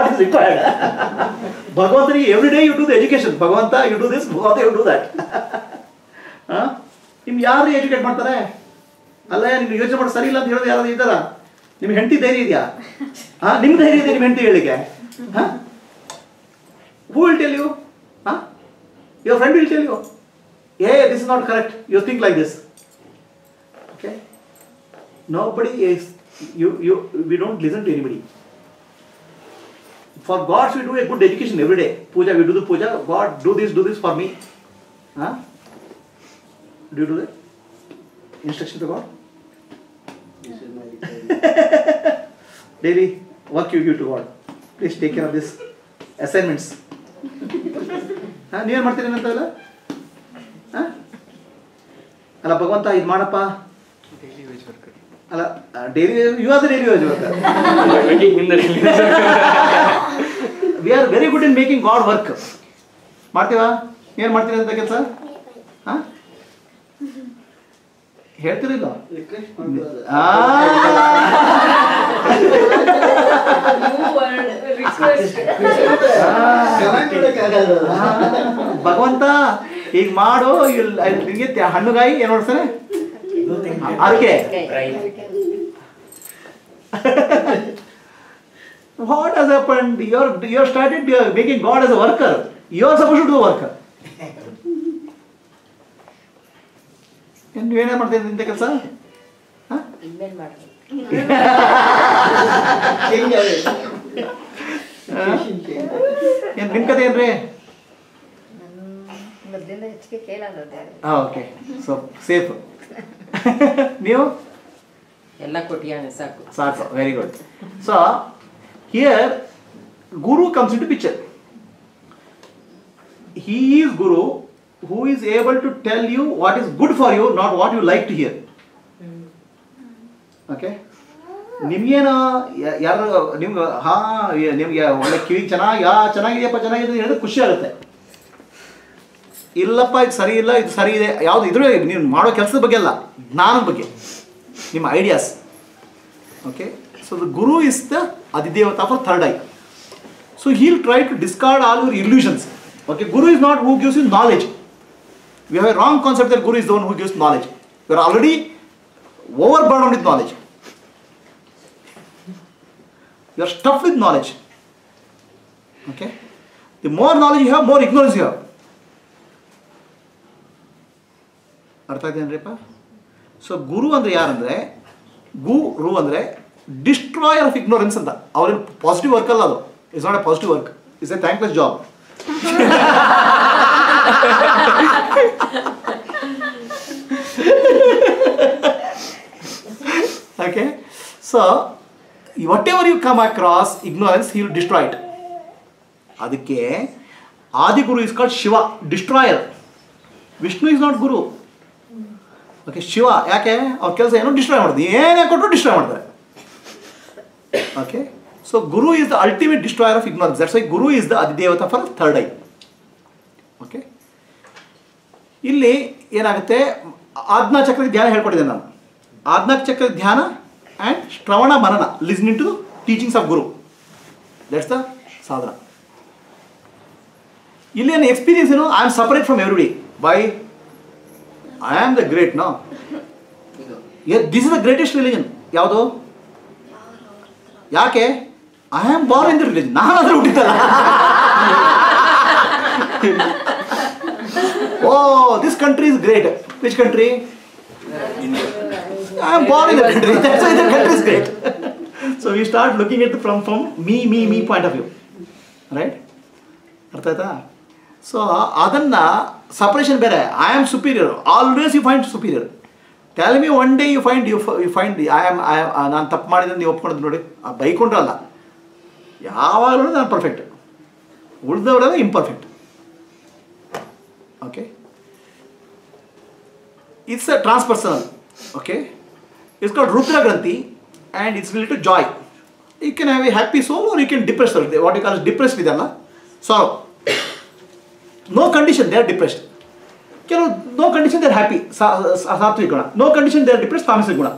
What is required ಭಗವಂತನಿಗೆ every day you do the education ಭಗವಂತ you do this ಭಗವಂತ you do that ನಿಮ್ಗೆ ಯಾರು ಎಜುಕೇಟ್ ಮಾಡ್ತಾರೆ ಅಲ್ಲ ನಿಮ್ಗೆ ಯೋಚನೆ ಮಾಡೋದು ಸರಿ ಇಲ್ಲ ಅಂತ ಹೇಳೋದು ಯಾರಾದ್ರು ಇದ್ದಾರ ನಿಮ್ಗೆ ಹೆಂಡತಿ ಧೈರ್ಯ ಇದೆಯಾ ಹಾ ನಿಮ್ಗೆ ಧೈರ್ಯ ಇದೆ ನಿಮ್ಮ ಹೆಂಡತಿ ಹೇಳಿಕೆ ಹಾ ಹೂ ವಿಲ್ ಟೆಲ್ ಯು ಹಾ your friend will tell you ಏ this is not correct you think like this okay nobody is you you we don't listen to anybody for god we do a good education every day puja we do the puja god do this do this for me huh do you do that instruction to god This is my requirement. daily work you give to god please take care of this assignments ಹಾ ನೀವೇನು ಮಾಡ್ತೀರಿ ಏನಂತಲ್ಲ ಹಾ ಅಲ್ಲ ಭಗವಂತ ಇದು ಮಾಡಪ್ಪ daily wage worker ಅಲ್ಲ daily you are the daily wage worker we are very good in making God work ಮಾಡ್ತೀವಾ ಏನು ಮಾಡ್ತೀರಿ ಅಂತ ಕೆಲಸ ಹಾಂ ಹೇಳ್ತಿರಿಲ್ಲ Request ಮಾಡ್ಕೊಳ್ಳೋದು. ಆ. Comment ಮಾಡಕ್ಕಾಗಲ್ಲ. ಆ, ಭಗವಂತ ಈಗ ಮಾಡು ಇಲ್ಲಿ ಅಲ್ಲಿ ನಿಂಗೆ ತ್ಯ- ಹಣ್ಣುಗಾಯಿ ಏನು ನೋಡ್ತಾನೆ ಅದಕ್ಕೆ what has happened you are you are started making God as a worker you are suppose to do worker ನೀವೇನೇ ಮಾಡ್ತೀರಿ ಇಂಥ ಕೆಲಸ ಇನ್ಮೇಲೆ ಮಾಡ್ಬೇಕು Change ಆಗುತ್ತೆ. Situation change. ಏನು ನಿಮ್ಮ ಕತೆ ಏನ್ರಿ ನಾನು ಮೊದಲಿಂದ ಹೆಚ್ಚಿಗೆ ಕೇಳಲ್ಲ ಅದೇ ಹಾಂ ಓಕೆ ಸೊ ಸೇಫ್ ನೀವು ಎಲ್ಲ ಕೊಟ್ಟಿಯಾನೆ ಸಾಕು ಸಾಕು very good so here guru comes into picture he is guru who is able to tell you what is good for you not what you like to hear okay ನಿಮ್ಗೇನು ಯ- ಯಾರು ನಿಮ್ಗೆ ಹಾ ಯ- ನಿಮ್ಗೆ ಒಳ್ಳೆ ಕಿವಿ ಚೆನ್ನಾಗಿ ಯಾ ಚೆನ್ನಾಗಿದೆಯಪ್ಪ ಚೆನ್ನಾಗಿದೆ ಅಂತ ಹೇಳಿದ್ರೆ ಖುಷಿ ಆಗುತ್ತೆ ಇಲ್ಲಪ್ಪ ಇದು ಸರಿ ಇಲ್ಲ ಇದು ಸರಿ ಇದೆ ಯಾವುದು ಇದ್ರ ನೀವು ಮಾಡೋ ಕೆಲಸದ ಬಗ್ಗೆ ಅಲ್ಲ ಜ್ಞಾನದ ಬಗ್ಗೆ ನಿಮ್ಮ ideas okay so the guru is the ಅಧಿದೇವತಾ for third eye so he'll try to discard all your illusions okay guru is not who gives you knowledge we have a wrong concept that guru is the one who gives knowledge you are already over burn with knowledge you are stuff with knowledge okay the more knowledge you have more ignorance you have ಅರ್ಥ ಆಯ್ತೇನ್ರಿಪ್ಪ so ಗುರು ಅಂದರೆ ಯಾರಂದರೆ ಗುರು ಅಂದರೆ destroyer of ignorance ಅಂತ ಅವ್ರೇನು positive work ಅಲ್ಲ ಅದು it's not a positive work it's a thankless job okay so whatever you come across ignorance he will destroy it ಅದಕ್ಕೆ Adiguru is called Shiva destroyer Vishnu is not guru okay Shiva ಯಾಕೆ ಅವ್ರ ಕೆಲಸ ಏನೋ destroy ಮಾಡೋದು ಏನೇ ಕೊಟ್ಟರು ಡಿಸ್ಟ್ರಾಯ್ ಮಾಡ್ತಾರೆ okay so Guru is the ultimate destroyer of ignorance that's why guru is the ಅಧಿದೇವತಾ ಫಾರ್ ಥರ್ಡ್ ಐ ಓಕೆ ಇಲ್ಲಿ ಏನಾಗುತ್ತೆ ಆಜ್ಞಾ ಚಕ್ರದ ಧ್ಯಾನ ಹೇಳ್ಕೊಟ್ಟಿದ್ದೆ ನಾನು ಆಜ್ಞಾ ಚಕ್ರದ ಧ್ಯಾನ ಆ್ಯಂಡ್ ಶ್ರವಣ ಮನನ listening to teachings of guru that's the ಸಾಧನ ಇಲ್ಲಿ ಏನು ಎಕ್ಸ್ಪೀರಿಯನ್ಸ್ ಏನು ಐ ಆಮ್ ಸಪರೇಟ್ ಫ್ರಮ್ ಎವ್ರಿಡಿ ಬೈ I am the great no this is the greatest religion ಯಾವುದು ಯಾಕೆ I am born in the religion ನಾನು ಅದ್ರ ಹುಟ್ಟಿದ್ದಲ್ಲ oh this country is great which country I am born in the country that's why the country is great so we start looking it from from me me me point of view right ಅರ್ಥ ಆಯ್ತಾ so ಅದನ್ನು separation ಬೇರೆ I am superior always you find superior tell me one day you find you you find I am I ನಾನು ತಪ್ಪು ಮಾಡಿದ್ರೆ ನೀವು ಒಪ್ಕೊಳ್ಳೋದು ನೋಡಿ ಆ ಬೈಕೊಂಡ್ರಲ್ಲ ಯಾವಾಗಲೂ ನಾನು ಪರ್ಫೆಕ್ಟ್ ಉಳಿದವರೆಲ್ಲ imperfect okay it's a transpersonal okay it's called Rudra ಗ್ರಂಥಿ and it's related joy you can have a happy soul or you can depress what you call depressed ಇದೆಲ್ಲ so no condition they are depressed ಕೆಲವು no condition they are happy ಸಾತ್ವಿಕ ಗುಣ no condition they are depress ತಾಮಸಿಕ ಗುಣ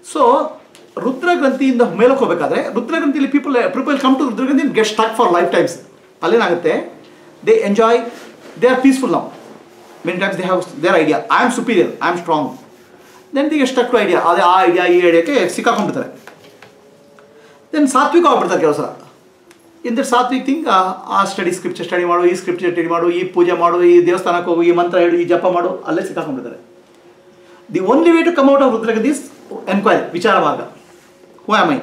so Rudra ಗ್ರಂಥಿಯಿಂದ ಮೇಲಕ್ಕೆ ಹೋಗಬೇಕಾದ್ರೆ ರುದ್ರ ಗ್ರಂಥಿಯಲ್ಲಿ people people come to Rudra ಗ್ರಂಥಿ get stuck for life times ಅಲ್ಲೇನಾಗುತ್ತೆ they enjoy they are peaceful ನಾವು many times they have their idea I am superior I am strong then they stuck to idea ಅದೇ ಆ idea ಈ ಐಡಿಯಾಕ್ಕೆ ಸಿಕ್ಕಾಕೊಂಡ್ಬಿಡ್ತಾರೆ then ಸಾತ್ವಿಕ ಆಗ್ಬಿಡ್ತಾರೆ ಕೆಲವು ಸಲ ಇನ್ ದಟ್ ಸಾತ್ವಿಕ್ ಥಿಂಗ್ ಆ ಸ್ಟಡಿ ಸ್ಕ್ರಿಪ್ಚರ್ ಸ್ಟಡಿ ಮಾಡು ಈ ಸ್ಕ್ರಿಪ್ಚರ್ ಸ್ಟಡಿ ಮಾಡು ಈ ಪೂಜೆ ಮಾಡು ಈ ದೇವಸ್ಥಾನಕ್ಕೆ ಹೋಗು ಈ ಮಂತ್ರ ಹೇಳು ಈ ಜಪ ಮಾಡು ಅಲ್ಲೇ ಸಿಕ್ಕಾಕೊಂಡ್ಬಿಡ್ತಾರೆ the only way to come out of ರುದ್ರಗ ದಿಸ್ ಎನ್ಕ್ವೈರಿ ವಿಚಾರ ಮಾರ್ಗ ಹೂ ಆಮ್ ಐ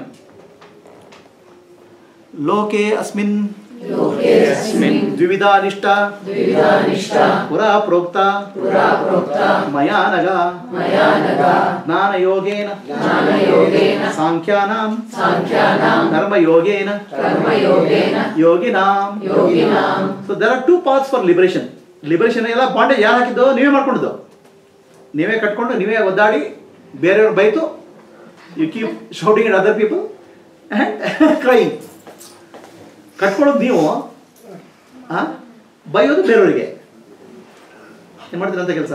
ಲೋಕೆ ಅಸ್ಮಿನ್ ದ್ವಿವಿಧ ನಿಷ್ಠ ಪುರಾ ಪ್ರೋಕ್ತ ಮಯಾ ನಗ ಜ್ಞಾನ ಯೋಗೇನ ಸಾಂಖ್ಯಾನಾಂ ಕರ್ಮ ಯೋಗೇನ ಯೋಗಿನಾಂ so there are two parts for liberation liberation ಎಲ್ಲ ಬಾಂಡೇಜ್ ಯಾರು ಹಾಕಿದ್ದು ನೀವೇ ಮಾಡ್ಕೊಂಡಿದ್ದು ನೀವೇ ಕಟ್ಕೊಂಡು ನೀವೇ ಒದ್ದಾಡಿ ಬೇರೆಯವ್ರು ಬೈತು you keep shouting it other people crying ಕಟ್ಕೊಳ್ಳೋದು ನೀವು ಆ? ಬೈಯೋದು ಬೇರೆಯವರಿಗೆ ಏನು ಮಾಡ್ತೀರಂತ ಕೆಲಸ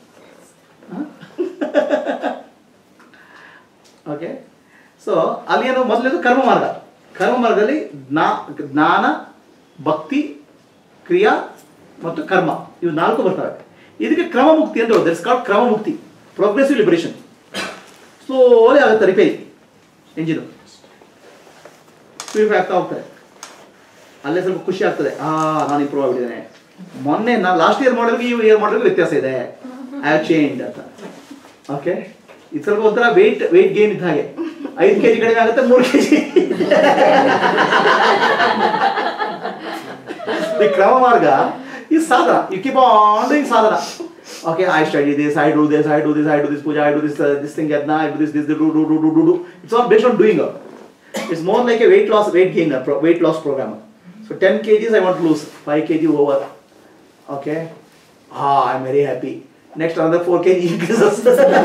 ಓಕೆ ಸೊ ಅಲ್ಲಿ ಏನು ಮೊದಲೇದು ಕರ್ಮ ಮಾರ್ಗ ಕರ್ಮ ಮಾರ್ಗದಲ್ಲಿ ಜ್ಞಾ ಜ್ಞಾನ ಭಕ್ತಿ ಕ್ರಿಯಾ ಮತ್ತು ಕರ್ಮ ಇವು ನಾಲ್ಕು ಬರ್ತವೆ ಇದಕ್ಕೆ ಕ್ರಮ ಮುಕ್ತಿ ಅಂತ ಹೇಳೋದು ಇಟ್ಸ್ ಕಾಲ್ಡ್ ಕ್ರಮ ಮುಕ್ತಿ ಪ್ರೋಗ್ರೆಸಿವ್ ಲಿಬರೇಷನ್ ಸ್ಲೋಲಿ ಆಗುತ್ತೆ ರಿಪೇರಿ ಎಂಜಿನು ಪ್ಯೂರಿಫೈ ಆಗ್ತಾ ಹೋಗ್ತಾರೆ ಅಲ್ಲೇ ಸ್ವಲ್ಪ ಖುಷಿ ಆಗ್ತದೆ ಆ ನಾನು ಇಂಪ್ರೂವ್ ಆಗಿದ್ದೇನೆ ಮೊನ್ನೆ ನಾನು ಲಾಸ್ಟ್ ಇಯರ್ ಮಾಡೋದಕ್ಕೆ ಈ ಇಯರ್ ಮಾಡೋದಕ್ಕೆ ವ್ಯತ್ಯಾಸ ಇದೆ ಐ ಹ್ಯಾವ್ ಚೇಂಜ್ ಅಂತ ಓಕೆ ಇದು ಸ್ವಲ್ಪ ಒಂಥರ ವೆಯ್ಟ್ ವೆಯ್ಟ್ ಗೇನ್ ಇದ್ದ ಹಾಗೆ ಐದು ಕೆ ಜಿ ಕಡಿಮೆ ಆಗುತ್ತೆ ಮೂರು ಕೆ ಜಿ ದಿ ಕ್ರಮ ಮಾರ್ಗ ಈ ಸಾಧನ ಯು ಕೀಪ್ ಆನ್ ಡೂಯಿಂಗ್ ಸಾಧನ okay I study this I do this I do this I do this puja I do this this thing yajna I do this this do do do do do do it's all based on doing it's more like a weight loss weight gain weight loss programme so ten K Gs I want lose five K G over okay ಹಾ I am very happy next another four K G increases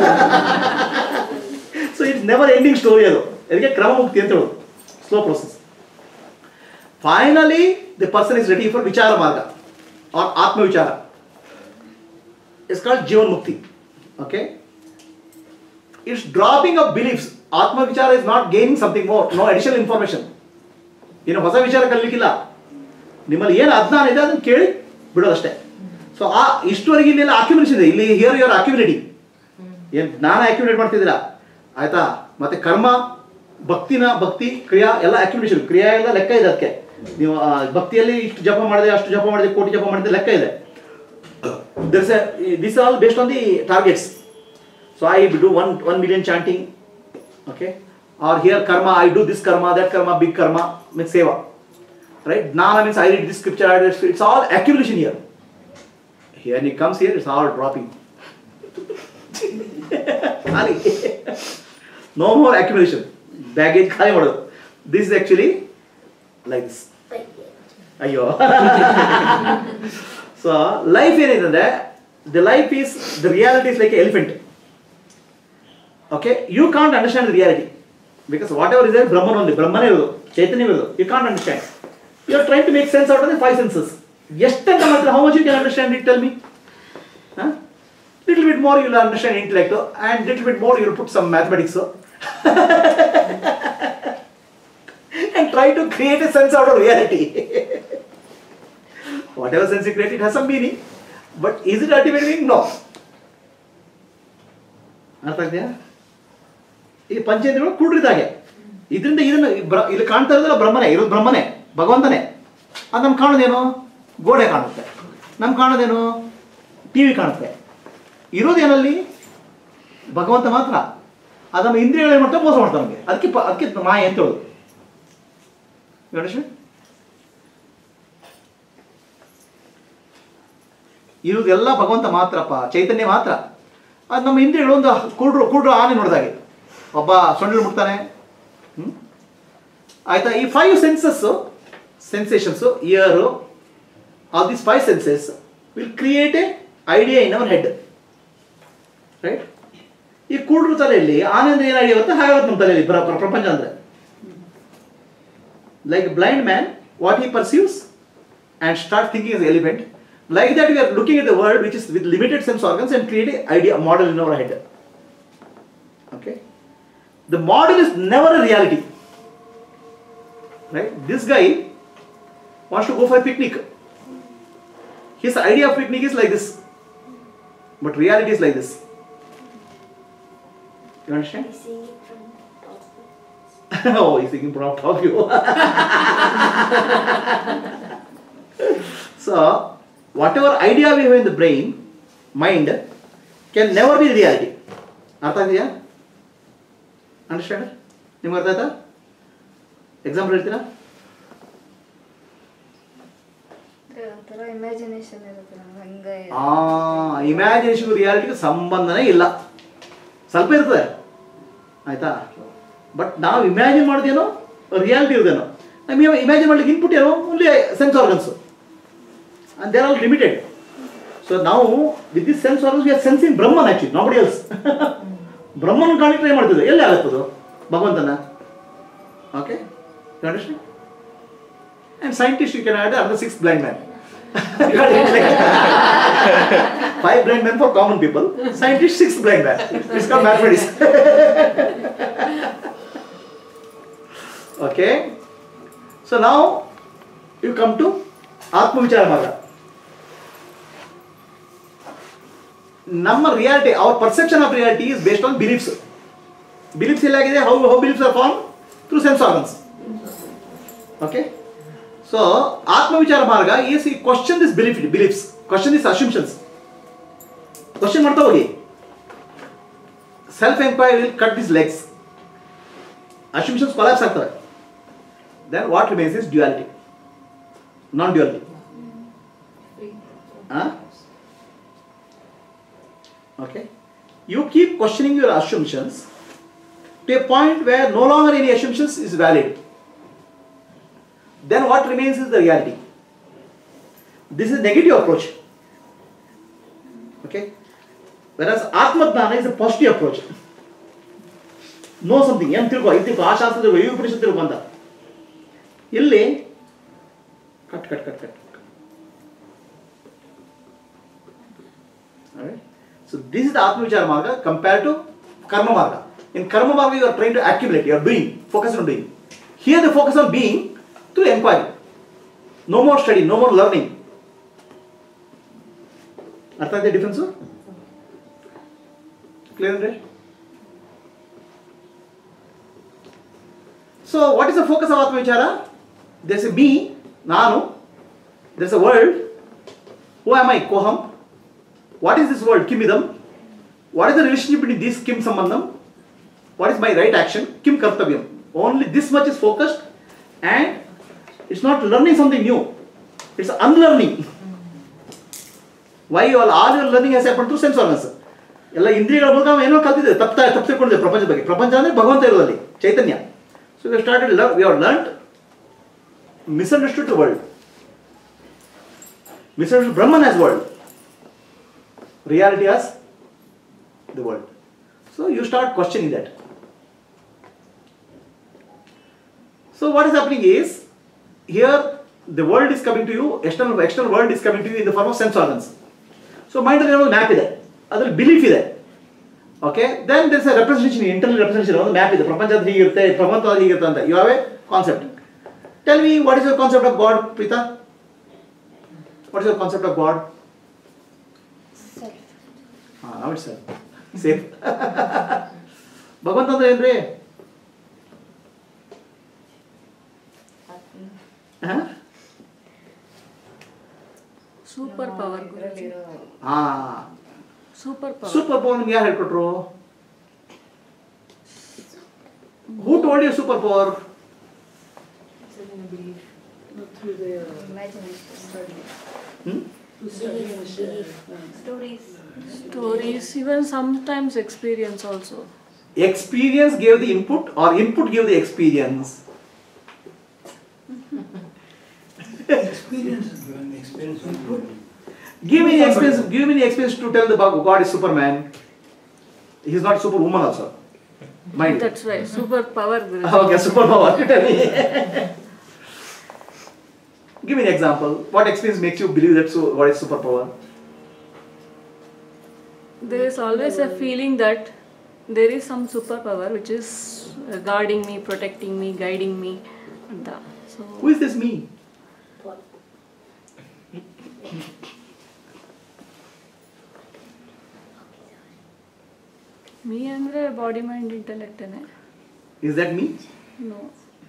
so it's never ending story ಅದು ಅದಕ್ಕೆ ಕ್ರಮ ಮುಕ್ತಿ ಅಂತ ಹೇಳೋದು slow process finally the person is ready for ವಿಚಾರ ಮಾರ್ಗ or ಆತ್ಮ ವಿಚಾರ ಇಟ್ಸ್ ಕಾಲ್ಡ್ ಜೀವನ್ ಮುಕ್ತಿ okay it's dropping of beliefs ಆತ್ಮ ವಿಚಾರ is not gaining something more no additional information ಏನು ಹೊಸ ವಿಚಾರ ಕಲಿಲಿಕ್ಕಿಲ್ಲ ನಿಮ್ಮಲ್ಲಿ ಏನು ಅಜ್ಞಾನ ಇದೆ ಅದನ್ನು ಕೇಳಿ ಬಿಡೋದಷ್ಟೇ ಸೊ ಆ ಇಷ್ಟುವರೆಗೆ ಇಲ್ಲೆಲ್ಲ ಅಕ್ಯುಮಿಲೇಷನ್ ಇದೆ ಇಲ್ಲಿ ಹಿಯರ್ ಯುವರ್ ಅಕ್ಯುಮಿಲೇಟಿ ಏನು ಜ್ಞಾನ ಅಕ್ಯುಮಿಲೇಟ್ ಮಾಡ್ತಿದ್ದೀರಾ ಆಯ್ತಾ ಮತ್ತೆ ಕರ್ಮ ಭಕ್ತಿನ ಭಕ್ತಿ ಕ್ರಿಯಾ ಎಲ್ಲ ಅಕ್ಯುಮಿಲೇಷನ್ ಕ್ರಿಯಾ ಎಲ್ಲ ಲೆಕ್ಕ ಇದೆ ಅದಕ್ಕೆ ನೀವು ಆ, ಭಕ್ತಿಯಲ್ಲಿ ಇಷ್ಟು ಜಪ ಮಾಡಿದೆ ಅಷ್ಟು ಜಪ ಮಾಡಿದೆ ಕೋಟಿ ಜಪ ಮಾಡಿದೆ ಲೆಕ್ಕ ಇದೆ this this all based on the targets so I do one one million chanting okay or here karma i do this karma that karma big karma means seva right jnana means i read this scripture I read this, it's all accumulation here here when it comes here it's all dropping ಖಾಲಿ no more accumulation baggage ಖಾಲಿ ಮಾಡೋದು this is actually like this ಅಯ್ಯೋ so life ಏನಿದೆ ಅಂದ್ರೆ the life is the reality is like elephant okay you can't understand the reality because whatever is there brahman only brahman ಇರೋದು ಚೈತನ್ಯ ಇರೋದು you can't understand you are trying to make sense out of the five senses ಎಷ್ಟಂತ ಮಾತ್ರ how much you can understand it tell me huh? little bit more you will understand intellect and little bit more you will put some mathematics and try to create a sense out of reality whatever sense you create it has some meaning but is it ultimate meaning no ಅರ್ಥ ಆಗ್ತೀಯಾ ಈ ಪಂಚೇಂದ್ರಿಯಗಳು ಕುಡ್ರಿದಾಗೆ ಇದರಿಂದ ಇದನ್ನ ಬ್ರ ಇಲ್ಲಿ ಕಾಣ್ತಾ ಇರೋದಲ್ಲ ಬ್ರಹ್ಮನೇ ಇರೋದು ಬ್ರಹ್ಮನೇ ಭಗವಂತನೇ ಅದು ನಮ್ಗೆ ಕಾಣೋದೇನು ಗೋಡೆ ಕಾಣುತ್ತೆ ನಮ್ಗೆ ಕಾಣೋದೇನು ಟಿ ವಿ ಕಾಣುತ್ತೆ ಇರೋದೇನಲ್ಲಿ ಭಗವಂತ ಮಾತ್ರ ಅದು ನಮ್ಮ ಇಂದ್ರಿಯಗಳು ಏನು ಮಾಡ್ತಾರೆ ಮೋಸ ಮಾಡ್ತಾರೆ ನಮಗೆ ಅದಕ್ಕೆ ಪ ಅದಕ್ಕೆ ಮಾಯ ಅಂತ ಹೇಳೋದು You understand? ಇರುವುದೆಲ್ಲ ಭಗವಂತ ಮಾತ್ರಪ್ಪ ಚೈತನ್ಯ ಮಾತ್ರ ಅದು ನಮ್ಮ ಇಂದ್ರಿಯಗಳು ಒಂದು ಕುಡ್ರು ಕುಡ್ರು ಆನೆ ನೋಡಿದಾಗೆ ಒಬ್ಬ ಸೊಂಡಿಲು ಮುಟ್ತಾನೆ ಹ್ಮ್? ಆಯ್ತಾ ಈ five senses sensations ear all this five senses will create a idea in our head right ಈ ಕುಡ್ರು ತಲೆಯಲ್ಲಿ ಆನೆ ಅಂದ್ರೆ ಏನು ಐಡಿಯಾ ಬರುತ್ತೆ ಹಾಗಾಗುತ್ತೆ ನಮ್ಮ ತಲೆಯಲ್ಲಿ ಪ್ರ- ಪ್ರ- ಪ್ರಪಂಚ ಅಂದ್ರೆ like a blind man, what he perceives and start thinking as elephant. Like that, we are looking at the world which is with limited sense organs and create a idea model in our head. Okay. The model is never a reality. Right? This guy wants to go for a picnic. His idea of picnic is like this, but reality is like this. You understand? oh, he's thinking from top view. so, whatever idea we have in the brain, mind, can never be reality. ಅರ್ಥ ಆಗಿದೆಯಾ understand ನಿಮ್ಗೆ ಅರ್ಥ ಆಯ್ತಾ example ಹೇಳ್ತೀರಾ ಅಂದ್ರೆ ಒಂಥರ imagination ಇರುತ್ತೆ ನಮ್ಗೆ ಹಂಗೆ ಆ ಇಮ್ಯಾಜಿನೇಷನ್ ರಿಯಾಲಿಟಿಗೆ ಸಂಬಂಧನೇ ಇಲ್ಲ ಸ್ವಲ್ಪ ಇರ್ತದೆ ಆಯ್ತಾ ಬಟ್ ನಾವು ಇಮ್ಯಾಜಿನ್ ಮಾಡೋದೇನೋ ರಿಯಾಲಿಟಿ ಇರೋದೇನೋ ನಮಗೆ ಇಮ್ಯಾಜಿನ್ ಮಾಡ್ಲಿಕ್ಕೆ ಇನ್ಪುಟ್ ಏನೋ only sense organs and there all limited so ನಾವು with this sense organs we are sensing Brahman actually nobody else Brahman ಕಾಣಿ ಟ್ರೈ ಮಾಡ್ತಿದ್ದೆ ಎಲ್ಲಿ ಆಗುತ್ತದು ಭಗವಂತನ okay understand And scientists, you can add another six blind men. Five blind men for common people. Scientists, six blind men. It's called mathematics. okay. So now you come to Atma Vichara Marga. ನಮ್ಮ reality our perception of reality is based on beliefs beliefs ಎಲ್ಲಾಗಿದೆ how how beliefs are form through sense organs okay so ಆತ್ಮವಿಚಾರ ಮಾರ್ಗ is ಈ question this belief beliefs question this assumptions question ಮಾಡ್ತಾ ಹೋಗಿ self enquiry will cut this legs assumptions collapse ಆಗ್ತವೆ then what remains is duality non duality okay you keep questioning your assumptions to a point where no longer any assumptions is valid then what remains is the reality. This is negative approach. Okay? Whereas Atmadnana is a positive approach. Know something, ಏನು ತಿಳ್ಕೊ ಇದು ತಿಳ್ಕೊ ಆ ಶಾಸ್ತ್ರ ತಿಳ್ಕೊ ಈ ಉಪನಿಷತ್ ತಿಳ್ಕೊ ಅಂತ ಇಲ್ಲಿ cut cut cut cut so this is the ಆತ್ಮವಿಚಾರ ಮಾರ್ಗ ಕಂಪೇರ್ ಟು ಕರ್ಮ ಮಾರ್ಗ ಇನ್ ಕರ್ಮ ಮಾರ್ಗ you are train to accumulate you are doing focus on doing here the focus on being through inquiry. No more study, no more learning. ಅರ್ಥ ಆಯ್ತಾ difference clear ಅಂದ್ರೆ so what is the focus of ಆತ್ಮವಿಚಾರ there's a me ನಾನು there's a world who am I ಕೋಹಂ what is this world ಕಿಮ್ ಇದಂ what is the relationship between this ಕಿಮ್ ಸಂಬಂಧಂ what is my right action ಕಿಮ್ ಕರ್ತವ್ಯಂ only this much is focused and it's not learning something new it's unlearning why all, all your learning has happened through sense organs ಎಲ್ಲ ಇಂದ್ರಿಯಗಳ ಮೂಲಕ ನಾವು ಏನೋ ಕಲ್ತಿದ್ದೆ ತಪ್ಪ ತಪ್ಪು ತಿಳ್ಕೊಂಡಿದ್ದೆ ಪ್ರಪಂಚದ ಬಗ್ಗೆ ಪ್ರಪಂಚ ಅಂದರೆ ಭಗವಂತ ಇರೋದಲ್ಲಿ ಚೈತನ್ಯ so we started love we have learn misunderstood the world misunderstood Brahman as world reality as the world so you start questioning that So what is happening is here the world is coming to you, external external world is coming to you in the form of sense organs. So mind ಅಲ್ಲಿ ಒಂದು map ಇದೆ ಅದ್ರಲ್ಲಿ belief ಇದೆ okay then this representation internal representation ಒಂದು map ಇದೆ ಪ್ರಪಂಚದ ಹೀಗಿರುತ್ತೆ ಪ್ರಪಂಚ ಹೀಗಿರುತ್ತೆ ಅಂತ you have a concept tell me what is your concept of God Preetha what is your concept of God ಹಾಂ ನಾವು ಇಟ್ಸ್ ಸೇಫ್ ಭಗವಂತ ಅಂದ್ರೆ ಏನ್ರಿ ಹಾಂ ಸೂಪರ್ ಪವರ್ ಇದರಲ್ಲಿರೋ ಹಾಂ ಸೂಪರ್ ಪವರ್ ಸೂಪರ್ ಪವರ್ ನಿಮ್ಗೆ ಯಾರು ಹೇಳ್ಕೊಟ್ರು who told you super power imagination stories even sometimes experience also experience gave the input or input gave the experience Experience, given experience is good. give me the experience give me the experience to tell the Bhag- god is superman he's not superwoman also mind that's why super power okay superpower tell me give me an example what experience makes you believe that so god is superpower there is always a feeling that there is some superpower which is uh, guarding me, protecting me, guiding me. ಅಂತ so who is this me me ಅಂದರೆ body mind ಇಂಟೆಲೆಕ್ಟೇನೆ is that me no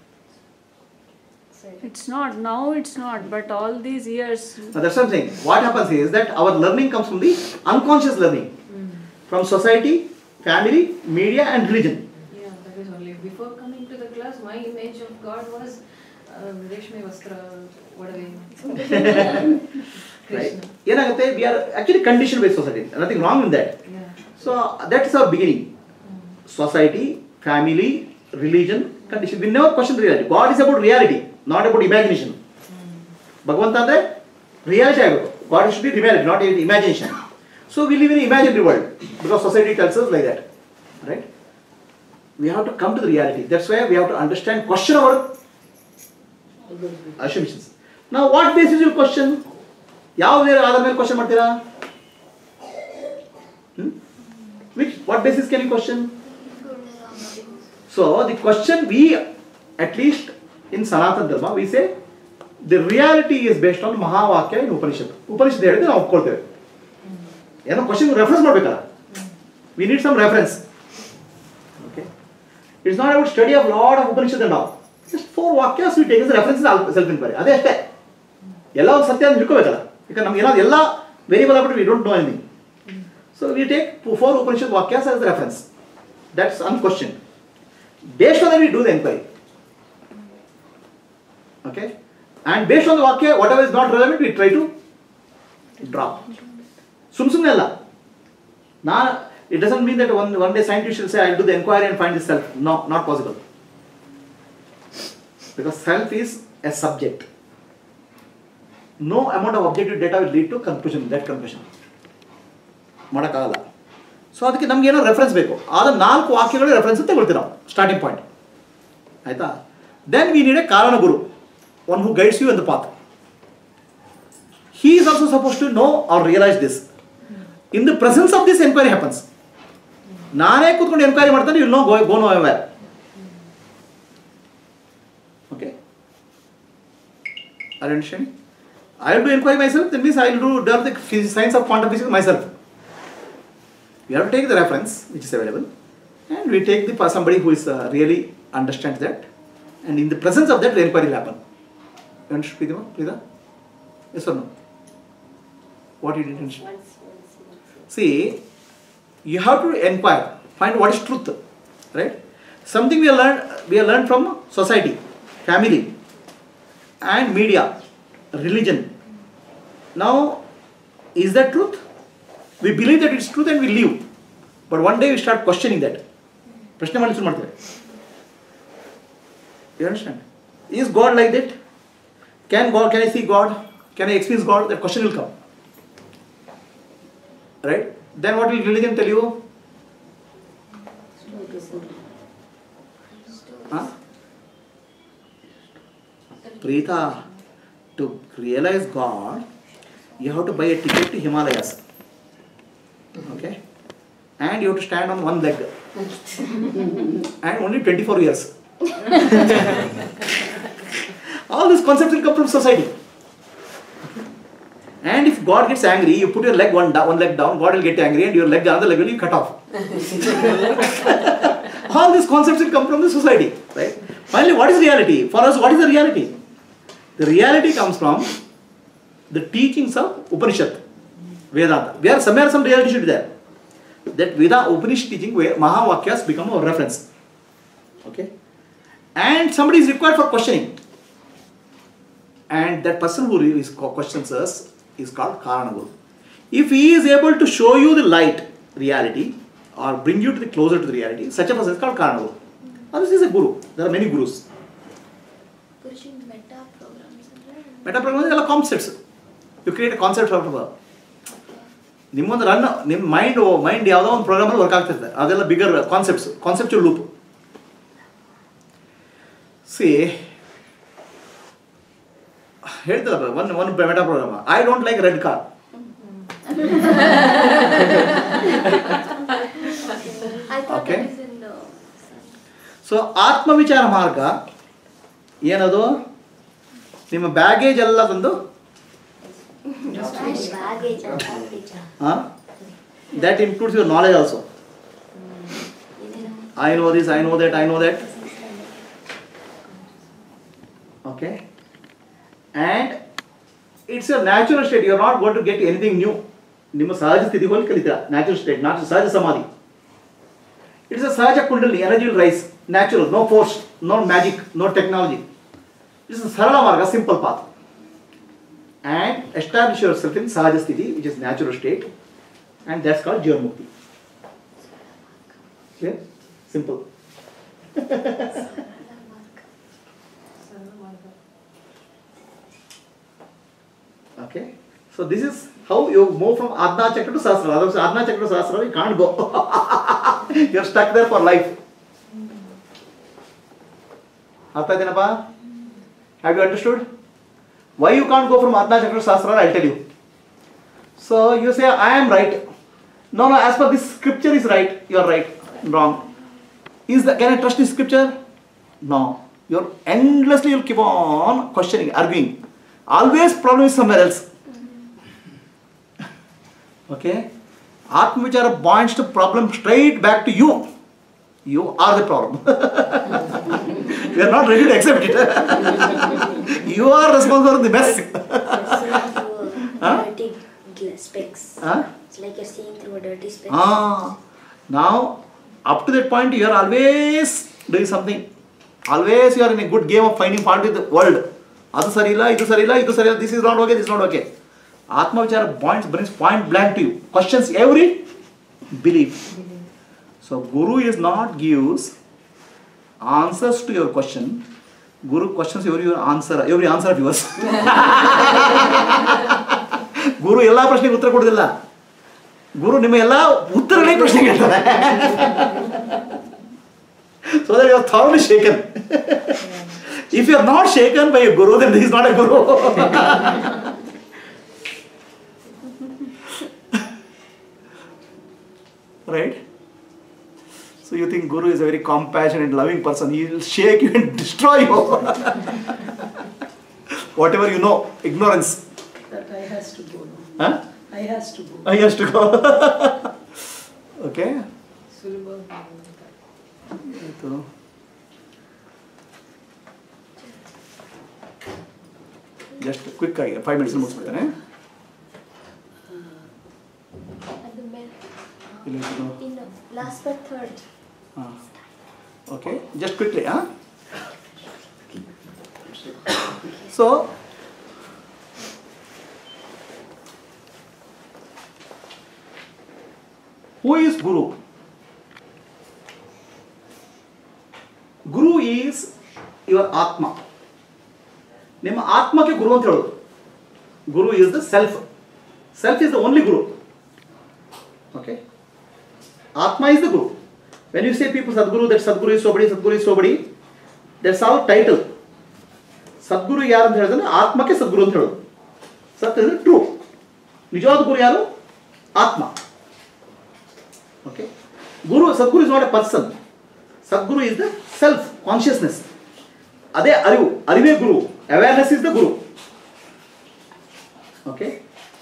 it's not now it's not but all these years Now, that's what I'm saying. What happens is that our learning comes from the unconscious learning, from society, family, media, and religion. Yeah, that is only. Before coming to the class, my image of God was uh, Reshmi Vastra, whatever. Right? Krishna. ಏನಾಗುತ್ತೆ we are actually condition base society nothing wrong in that Yeah. So that is our beginning society family religion condition we never question reality God is about reality not about imagination ಭಗವಂತ ಅಂದ್ರೆ reality ಆಗಬೇಕು God is be reality not imagination so we live in imaginary world because society tells us like that right we have to come to the reality. That's why we have to understand, question our assumptions. Now, what basis you question? ಯಾವ ಆಧಾರ ಮೇಲೆ question ಮಾಡ್ತೀರಾ which what basis can you question so the question we at least in Sanatana Dharma we say the reality is based on Mahavakya in Upanishad Upanishad ಹೇಳಿದ್ರೆ ನಾವು ಒಪ್ಕೊಳ್ತೇವೆ ಏನೋ question reference ಮಾಡ್ಬೇಕಲ್ಲ we need some reference Okay. It's not about study of lot of Upanishad and all. Just four vakyas we take as references self inquiry. ಅದೇ ಅಷ್ಟೇ ಎಲ್ಲ ಒಂದು ಸತ್ಯ ಅಂತ ತಿಳ್ಕೋಬೇಕಲ್ಲ ಯಾಕಂದ್ರೆ ನಮ್ಗೆ ಏನಾದ್ರು ಎಲ್ಲ ವೇರಿಯಬಲ್ ಆಗ್ಬಿಟ್ಟು we don't know anything so we take four Upanishad vakyas as reference that's unquestion based on we do the enquiry okay and based on the vakya whatever is not relevant we try to drop ಸುಮ್ ಸುಮ್ಮನೆ ಅಲ್ಲ ನಾನು it doesn't mean that one, one day scientists will say, I'll do the inquiry and find the self. No, not possible. Because self is a subject. No amount of objective data will lead to conclusion, that conclusion. ಮಾಡೋಕ್ಕಾಗಲ್ಲ so ಅದಕ್ಕೆ ನಮ್ಗೆ ಏನೋ reference ಬೇಕು ಆದ ನಾಲ್ಕು ವಾಕ್ಯಗಳು reference ತಗೊಳ್ತೀವಿ ನಾವು ಸ್ಟಾರ್ಟಿಂಗ್ ಪಾಯಿಂಟ್ ಆಯ್ತಾ then we need a karana guru one who guides you in the path he is also supposed to know or realize this. In the presence of this enquiry happens. ನಾನೇ ಕೂತ್ಕೊಂಡು enquiry ಮಾಡ್ತಾನೆ you know go go nowhere okay are understand I will do enquiry myself that means I will do develop the science of quantum physics myself you have to take the reference which is available and we take the somebody who is really understand that and in the presence of that enquiry will happen you understand ಪ್ರೀತಿಮಾ Preetha yes or no what you did understand see you have to inquire find what is truth right something we have learned we have learned from society family and media religion now is that truth we believe that it's truth and we live but one day we start questioning that ಪ್ರಶ್ನೆ ಮಾಡಲಿಕ್ಕೆ ಶುರು ಮಾಡ್ತೇವೆ you understand is god like that can god can i see god can i experience god that question will come right then what will religion tell you huh? Preeta, to realize God, you have to buy a ticket to Himalayas. Okay? And you have to stand on one leg. and only 24 years. All these concepts will come from society. And if God gets angry, you put your leg one, down, one leg down, God will get angry, and your leg, another leg will be cut off. All these concepts will come from the society, right? Finally, what is reality? For us, what is the reality? The reality comes from the teachings of Upanishad, Vedanta. Where somewhere some reality should be there. That Veda Upanishad teaching where Mahavakyas become our reference. Okay? And somebody is required for questioning. And that person who re- is questions us is called Karanaguru. If he is able to show you the light reality or bring you to the closer to the reality, such a person is called Karanaguru. Now this is a guru. There are many gurus. Pushing meta programs ಅಂದ್ರೆ meta program ಎಲ್ಲ concepts you create concept out of ನಿಮ್ಮೊಂದು ರನ್ ನಿಮ್ಮ mind mind ಯಾವುದೋ ಒಂದು ಪ್ರೋಗ್ರಾಮಲ್ಲಿ work ಆಗ್ತಿರ್ತದೆ ಅದೆಲ್ಲ ಬಿಗರ್ ಕಾನ್ಸೆಪ್ಟ್ಸ್ ಕಾನ್ಸೆಪ್ಚುಲ್ ಲೂಪ್ ಸಿ ಹೇಳ್ತಲ್ಲ one one meta program I don't like red car I thought Okay. that is in the so ಆತ್ಮವಿಚಾರ ಮಾರ್ಗ ಏನದು ನಿಮ್ಮ ಬ್ಯಾಗೇಜ್ ಎಲ್ಲ ತಂದು baggage or baggage. That includes your knowledge also I know this I know that I know that okay and it's a natural state you are not got to get anything new ನಿಮ್ಮ ಸಹಜ ಸ್ಥಿತಿಗೆ ಹೋಗಿ ಕಲಿತೀರಾ natural state not ಸಹಜ ಸಮಾಧಿ it's a sahaja kundali energy will rise natural no force no magic no technology it's ಸರಳ ಮಾರ್ಗ simple path and establish yourself in ಸಹಜ ಸ್ಥಿತಿ which is natural state and that's called jivanmukti clear simple okay so this is how you move from adna chakra to sahasrara otherwise adna chakra to sahasrara you can't go you're stuck there for life ಅರ್ಥ ಆಯ್ತೇನಪ್ಪ have you understood why you can't go from adna chakra to sahasrara i'll tell you so you say i am right no no as per this scripture is right you are right wrong is the can i trust this scripture no you're endlessly you'll keep on questioning arguing always problem is somewhere else okay atmavichara points to problem straight back to you you are the problem we are not ready to accept it you are responsible for the mess Huh? dirty gla- specs. huh? It's like you're seeing through a dirty specs. Ah, now up to that point you are always doing something. Always you are in a good game of finding fault with the world. ಅದು ಸರಿ ಇಲ್ಲ ಇದು ಸರಿ ಇಲ್ಲ ಇದು ಸರಿ ಇಲ್ಲ this is not okay this not okay ಆತ್ಮವಿಚಾರ points brings point blank to you questions every believe so Guru is not gives answers to your question guru questions every your answer every answer of yours ಗುರು ಎಲ್ಲ ಪ್ರಶ್ನೆಗೆ ಉತ್ತರ ಕೊಡೋದಿಲ್ಲ ಗುರು ನಿಮ್ಮ ಎಲ್ಲ ಉತ್ತರಗಳೇ ಪ್ರಶ್ನೆ ಕೇಳ್ತಾರೆ so that you are thoroughly shaken if you are not shaken by guru then is not a guru right so you think guru is a very compassionate loving person he will shake you and destroy you whatever you know ignorance That I has to go. no? huh? I has to go. Oh, he has to go. okay. ಸುಲಭ ಆಯ್ತು just quick ಆಗಿ five minutes ಮುಗಿಸ್ಬಿಡ್ತೇನೆ ಅದು ಮೇಲೆ ಇಲ್ಲಿ ಇದು. ಇನ್ನು last but third ಹಾಂ ಓಕೆ ಜಸ್ಟ್ ಕ್ವಿಕ್ಲಿ ಹಾಂ so who is guru guru is your Atma ನಿಮ್ಮ ಆತ್ಮಕ್ಕೆ ಗುರು ಅಂತ ಹೇಳೋದು guru is the self self is the only guru okay Atma is the Guru. When you say people Sadguru, that Sadguru is somebody, Sadguru is somebody, that's all title. ಸದ್ಗುರು ಯಾರು ಅಂತ ಹೇಳಿದ್ರೆ ಆತ್ಮಕ್ಕೆ ಸದ್ಗುರು ಅಂತ ಹೇಳೋದು ಸತ್ ಅಂದ್ರೆ ಟ್ರೂ ನಿಜವಾದ ಗುರು ಯಾರು ಆತ್ಮ okay guru sadguru is not a person sadguru is the self consciousness ಅದೇ ಅರಿವು ಅರಿವೇ ಗುರು awareness is the guru okay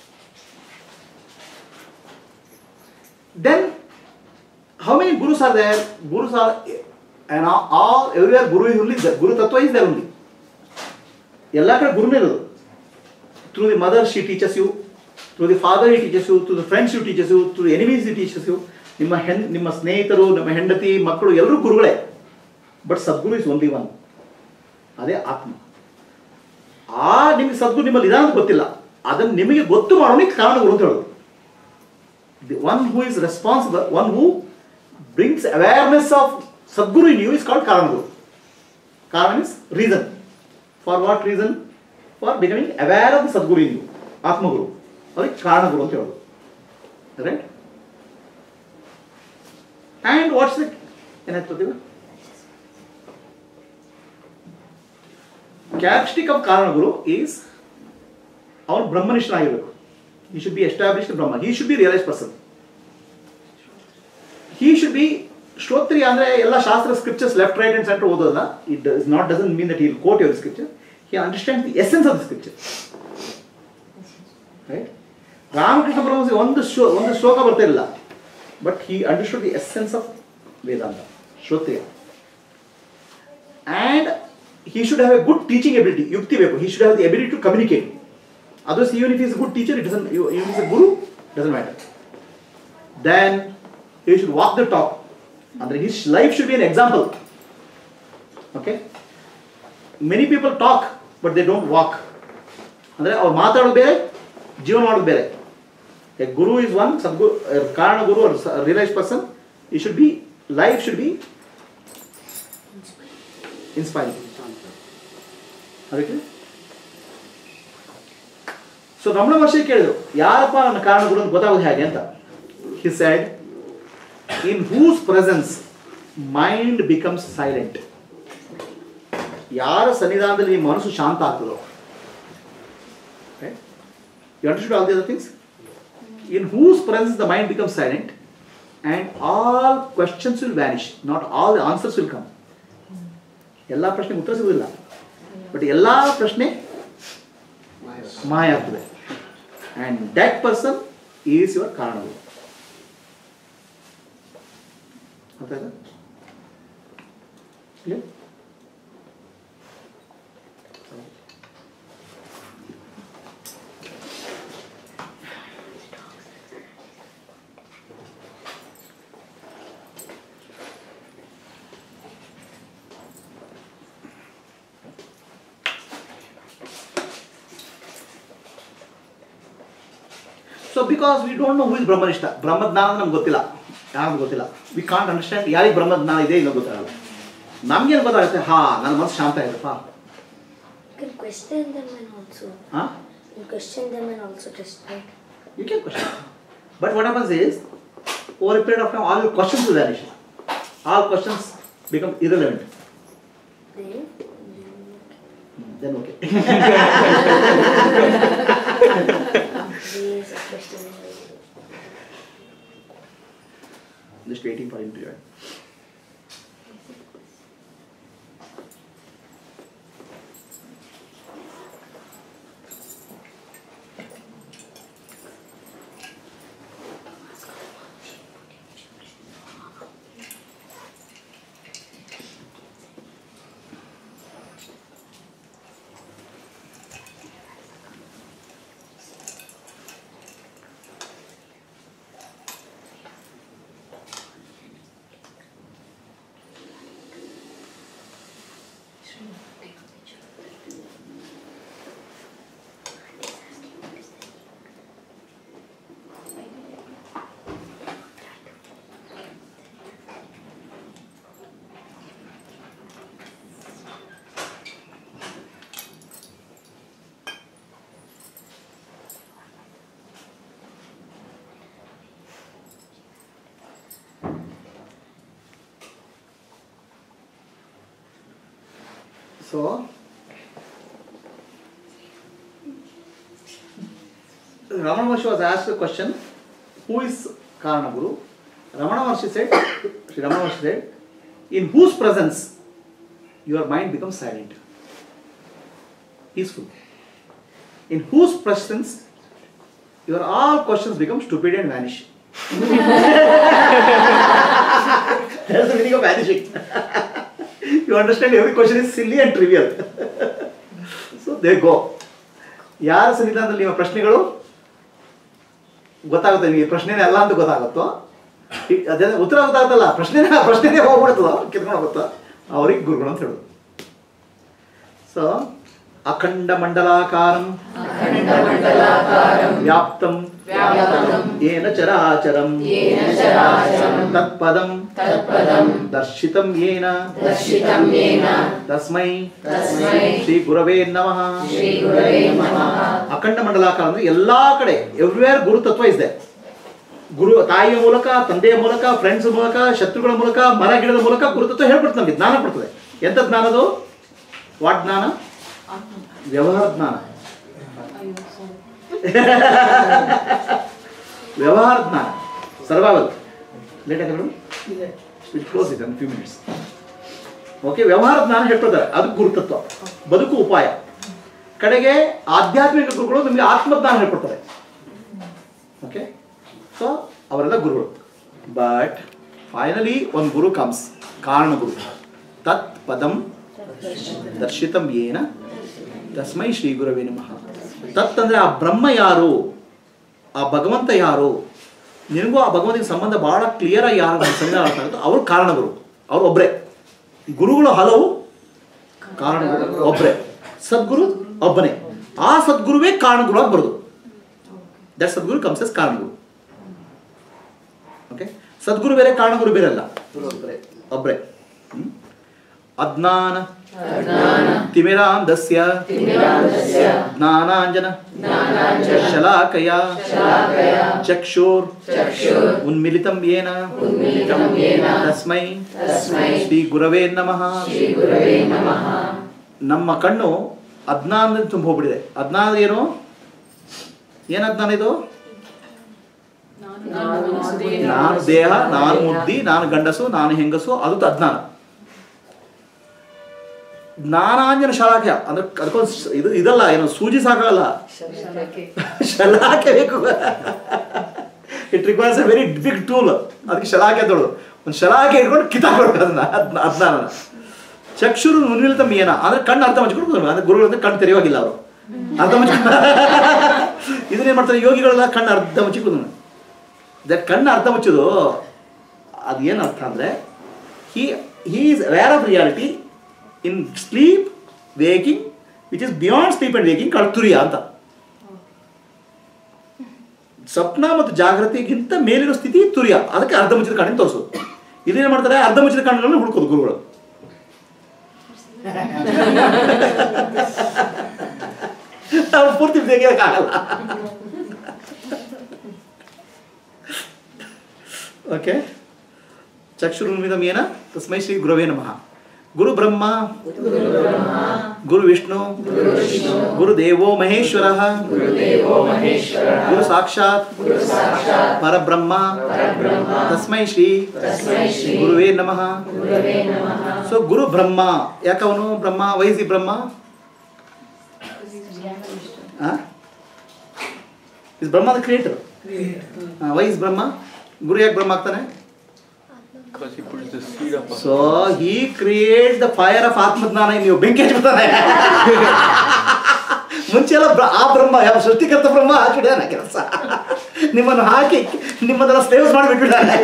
then how many gurus are there gurus are and all, all everywhere guru is only there guru tattva is there only ಎಲ್ಲ ಕಡೆ ಗುರುನೇ ಇರೋದು through the mother she teaches you through the father he teaches you through the friends you teaches you through enemies you teaches you ನಿಮ್ಮ ಹೆಣ್ ನಿಮ್ಮ ಸ್ನೇಹಿತರು ನಿಮ್ಮ ಹೆಂಡತಿ ಮಕ್ಕಳು ಎಲ್ಲರೂ ಗುರುಗಳೇ but sadguru is only one ಅದೇ ಆತ್ಮ ಆ ನಿಮಗೆ ಸದ್ಗುರು ನಿಮ್ಮಲ್ಲಿ ಇದಾನ ಗೊತ್ತಿಲ್ಲ ಅದನ್ನು ನಿಮಗೆ ಗೊತ್ತು ಮಾಡೋನಿಗೆ ಕಾರಣ ಗುರು ಅಂತ ಹೇಳೋದು the one who is responsible, one who brings awareness of Sadguru in you is called Karanaguru. Karan is reason. For what reason? For becoming aware of the Sadguru in you. Atmaguru. ಅದಕ್ಕೆ ಕಾರಣಗುರು ಅಂತ ಹೇಳೋದು right and what's the ಏನಾಗ್ತದೆ characteristic of ಕಾರಣಗುರು is ಅವನು ಬ್ರಹ್ಮನಿಷ್ಠನಾಗಿರಬೇಕು he should be established Brahma. He should be realized person. He should ಅಂದರೆ ಎಲ್ಲ ಶಾಸ್ತ್ರ scriptures left right and centre ಓದೋಲ್ಲ it does not doesn't mean that he'll quote your scripture he understand the essence of the scripture right Ramakrishna Paramahamsa ಒಂದು ಶ್ಲೋ ಒಂದು ಶ್ಲೋಕ ಬರ್ತಿರಲಿಲ್ಲ but he understood the essence of Vedanta ಶ್ರೋತ್ರಿಯ and he should have a good teaching ability ಯುಕ್ತಿ ಬೇಕು he should have the ability to communicate others even if he is a good teacher it doesn't even if he is a guru doesn't matter then he should walk the talk ಅಂದ್ರೆ his life should be an example okay many people talk but they don't walk ಅಂದ್ರೆ ಅವ್ರು ಮಾತಾಡೋದು ಬೇರೆ ಜೀವನ ಮಾಡೋದು ಬೇರೆ a guru is one sadguru karana guru realise person he should be life should be inspiring ಅದಕ್ಕೆ so Ramana Maharshi ಕೇಳಿದ್ರು ಯಾರಪ್ಪ ನನ್ನ ಕಾರಣ ಗುರು ಅಂತ ಗೊತ್ತಾಗೋದು ಹೇಗೆ ಅಂತ he said in whose presence mind becomes silent ಯಾರ ಸನ್ನಿಧಾನದಲ್ಲಿ ನಿಮ್ಮ ಮನಸ್ಸು ಶಾಂತ ಆಗ್ತದೋ you understood all the other things in whose presence the mind becomes silent and all questions will vanish not all the answers will come ಎಲ್ಲ ಪ್ರಶ್ನೆಗೆ ಉತ್ತರ ಸಿಗುವುದಿಲ್ಲ ಬಟ್ ಎಲ್ಲ ಪ್ರಶ್ನೆ ಮಾಯ ಆಗ್ತದೆ and that person is your ಕಾರಣಗಳು ಅರ್ಥ ಆಯ್ತಾ? Clear? So because we don't know who is brahmanishtha ಬ್ರಹ್ಮಜ್ಞಾನ ನಮ್ಗೆ ಗೊತ್ತಿಲ್ಲ ಯಾರಿಗೂ ಗೊತ್ತಿಲ್ಲ ವಿ ಕಾಂಟ್ ಅಂಡರ್ಸ್ಟ್ಯಾಂಡ್ ಯಾರಿಗೆ ಬ್ರಹ್ಮಜ್ಞಾನ ಇದೆ ಇಲ್ಲ ಗೊತ್ತಾಗಲ್ಲ ನಮ್ಗೇನು ಗೊತ್ತಾಗುತ್ತೆ ಹಾ ನನ್ನ ಮನಸ್ಸು ಶಾಂತ ಇದೆಪ್ಪ You can question them and also. ಹಾಂ You question them and also test right? You can question. But what happens is, over a period of time, all your questions will vanish. All questions become irrelevant. Then, Then okay. there is a question. Just waiting for him to join. So, Ramana Maharshi was asked a question, who is Karana Guru? Ramana Maharshi said, Sri Ramana Maharshi said, in whose presence your mind becomes silent, peaceful. In whose presence your all questions become stupid and vanish. That's the meaning of vanishing. you understand every question is silly and trivial. so there go. ಯಾರ ಸನ್ನಿಧಾನದಲ್ಲಿ ನಿಮ್ಮ ಪ್ರಶ್ನೆಗಳು ಗೊತ್ತಾಗುತ್ತೆ ನಿಮಗೆ ಪ್ರಶ್ನೆನೇ ಅಲ್ಲ ಅಂತ ಗೊತ್ತಾಗುತ್ತೋ ಈ- ಅದೇ ಉತ್ತರ ಗೊತ್ತಾಗುತ್ತಲ್ಲ ಪ್ರಶ್ನೆನೇ ಪ್ರಶ್ನೆನೇ ಹೋಗ್ಬಿಡ್ತದೋ ಕಿತ್ಕೊಂಡು ಹೋಗುತ್ತೋ ಅವ್ರಿಗೆ ಗುರುಗಳು ಅಂತ ಹೇಳೋದು ಸೊ ಅಖಂಡ ಮಂಡಲಾಕಾರಂ ವ್ಯಾಪ್ತಂ ಏನ ಚರಾಚರಂ ತತ್ಪದಂ ದರ್ಶಿತಂ ಏನ ತಸ್ಮೈ ಶ್ರೀ ಗುರವೇ ನಮಃ ಅಖಂಡ ಮಂಡಲಾಕಾರ ಅಂದ್ರೆ ಎಲ್ಲಾ ಕಡೆ ಎವ್ರಿವೇರ್ ಗುರು ತತ್ವ ಇದೆ ಗುರು ತಾಯಿಯ ಮೂಲಕ ತಂದೆಯ ಮೂಲಕ ಫ್ರೆಂಡ್ಸ್ ಮೂಲಕ ಶತ್ರುಗಳ ಮೂಲಕ ಮರ ಗಿಡದ ಮೂಲಕ ಗುರುತತ್ವ ಹೇಳ್ಬಿಡ್ತದೆ ನಮಗೆ ಜ್ಞಾನ ಕೊಡ್ತದೆ ಎಂತ ಜ್ಞಾನದು ವಾಟ್ ಜ್ಞಾನ ವ್ಯವಹಾರ ಜ್ಞಾನ ವ್ಯವಹಾರ ಜ್ಞಾನ ಸರ್ವೈವಲ್ ಲೇಟ್ ಆಗಿದೆ madam will close it few minutes okay ವ್ಯವಹಾರ ಜ್ಞಾನ ಹೇಳ್ಕೊಳ್ತಾರೆ ಅದು ಗುರುತತ್ವ ಬದುಕು ಉಪಾಯ ಕಡೆಗೆ ಆಧ್ಯಾತ್ಮಿಕ ಗುರುಗಳು ನಿಮಗೆ ಆತ್ಮಜ್ಞಾನ ಹೇಳ್ಕೊಡ್ತಾರೆ ಓಕೆ ಸೊ ಅವರೆಲ್ಲ ಗುರುಗಳು ಬಟ್ ಫೈನಲಿ ಒಂದು ಗುರು ಕಮ್ಸ್ ಕಾರಣ ಗುರು ತತ್ ಪದಂ ದರ್ಶಿತಂ ಏನ ತಸ್ಮೈ ಶ್ರೀ ಗುರವೇ ನಮಃ ತತ್ ಅಂದ್ರೆ ಆ ಬ್ರಹ್ಮ ಯಾರು ಆ ಭಗವಂತ ಯಾರು ನಿನಗೂ ಆ ಭಗವಂತನ ಸಂಬಂಧ ಬಹಳ ಕ್ಲಿಯರ್ ಆಗಿ ಯಾರು ಸಂಧಾನ ಆಗ್ತಾ ಇರುತ್ತೋ ಅವ್ರು ಕಾರಣಗುರು ಅವ್ರು ಒಬ್ಬರೇ ಗುರುಗಳು ಹಲವು ಕಾರಣಗುರು ಒಬ್ಬರೇ ಸದ್ಗುರು ಒಬ್ಬನೇ ಆ ಸದ್ಗುರುವೇ ಕಾರಣಗುರು ಆಗಿ ಬರೋದು ದಟ್ ಸದ್ಗುರು ಕಮ್ಸ್ ಎಸ್ ಕಾರಣಗುರು ಓಕೆ ಸದ್ಗುರು ಬೇರೆ ಕಾರಣಗುರು ಬೇರೆ ಅಲ್ಲ ಒಬ್ಬರೇ ಒಬ್ಬರೇ ಹ್ಮ್? ಅಜ್ಞಾನ ತಿಮಿರಾಂಧಸ್ಯ ಜ್ಞಾನಾಂಜನ ಶಲಾಕಯ ಚಕ್ಷುರ್ ಉನ್ಮಿಲಿತಂ ಯೇನ ತಸ್ಮೈ ಶ್ರೀ ಗುರವೇ ನಮಃ ನಮ್ಮ ಕಣ್ಣು ಅಜ್ಞಾನದಿಂದ ತುಂಬ ಹೋಗ್ಬಿಟ್ಟಿದೆ ಅಜ್ಞಾನ ಏನು ಏನು ಅಜ್ಞಾನ ಇದು ನಾನು ದೇಹ ನಾನು ಮುದ್ದಿ ನಾನು ಗಂಡಸು ನಾನು ಹೆಂಗಸು ಅದು ಅಜ್ಞಾನ ಜ್ಞಾನಾಂಜನ ಶಲಾಖ್ಯ ಅಂದ್ರೆ ಅದಕ್ಕೊಂದು ಸ್- ಇದು ಇದಲ್ಲ ಏನು ಸೂಜಿ ಸಾಕಾಗಲ್ಲ ಶಲಾಖ್ಯ ಬೇಕು it requires a very big tool ಅದಕ್ಕೆ ಶಲಾಖ್ಯ ದೊಡ್ಡದು ಒಂದು ಶಲಾಖ್ಯ ಇಟ್ಕೊಂಡು ಕಿತ್ತಾಕೊಡ್ಬೇಕು ಅದನ್ನ ಅದ್ನ- ಅಜ್ಞಾನನ ಚಕ್ಷುರು ಮುನ್ನಿಲ್ತ ಏನ ಅಂದ್ರೆ ಕಣ್ಣು ಅರ್ಥ ಮಚ್ಕೊಂಡು ಅಂದ್ರೆ ಗುರುಗಳು ಅಂದ್ರೆ ಕಣ್ಣು ತೆರೆಯುವಾಗಿಲ್ಲ ಅವರು ಅರ್ಧ ಮಚ್ಕೊಂಡು ಇದನ್ನೇನ್ ಮಾಡ್ತಾರೆ ಯೋಗಿಗಳೆಲ್ಲ ಕಣ್ಣು ಅರ್ಧ ಮುಚ್ಚಿಕೊಂಡು ದಟ್ ಕಣ್ಣು ಅರ್ಧ ಮುಚ್ಚೋದು ಅದು ಏನು ಅರ್ಥ ಅಂದರೆ he he is aware of reality in sleep waking which is beyond sleep and waking ಕಳ್ತುರಿಯ ಅಂತ ಸ್ವಪ್ನ ಮತ್ತು ಜಾಗೃತಿಗಿಂತ ಮೇಲಿರೋ ಸ್ಥಿತಿ ತುರಿಯ ಅದಕ್ಕೆ ಅರ್ಧ ಮುಚ್ಚಿದ ಕಣ್ಣಿನ ತೋರಿಸೋದು ಇದೇನು ಮಾಡ್ತಾರೆ ಅರ್ಧ ಮುಚ್ಚಿದ ಕಣ್ಣುಗಳನ್ನ ಹುಡ್ಕೋದು ಗುರುಗಳು ಅವ್ರು ಪೂರ್ತಿ ತೆಗಿಯೋಕ್ಕಾಗಲ್ಲ ಓಕೆ ಚಕ್ಷುರುನ್ಮಿದಂ ಏನ ತಸ್ಮೈ ಶ್ರೀ ಗುರವೇ ನಮಃ ಗುರು ಬ್ರಹ್ಮ ಗುರು ವಿಷ್ಣು ಗುರು ದೇವೋ ಮಹೇಶ್ವರ ಗುರು ಸಾಕ್ಷಾತ್ ಪರಬ್ರಹ್ಮ ತಸ್ಮೈ ಶ್ರೀ ಗುರುವೇ ನಮಃ ಸೊ ಗುರು ಬ್ರಹ್ಮ ಯಾಕವನು ಬ್ರಹ್ಮ ವೈಸಿ Brahma is Brahma the creator why's Brahma ಗುರು ಯಾಕೆ ಬ್ರಹ್ಮ ಆಗ್ತಾನೆ Because he puts the seed of so he create the fire of Atmajnana ನೀವು ಬೆಂಕಿ ಹಚ್ಬಿಡ್ತಾನೆ ಮುಂಚೆ ಎಲ್ಲ ಬ್ರ- ಆ ಬ್ರಹ್ಮ ಯಾವ ಸೃಷ್ಟಿಕರ್ತ ಬ್ರಹ್ಮ ಹಾಕಿಡ್ಯಾನ ಕೆಲಸ ನಿಮ್ಮನ್ನು ಹಾಕಿ ನಿಮ್ಮನ್ನೆಲ್ಲ ಸ್ಲೇವ್ಸ್ ಮಾಡಿಬಿಟ್ಬಿಡ್ತಾನೆ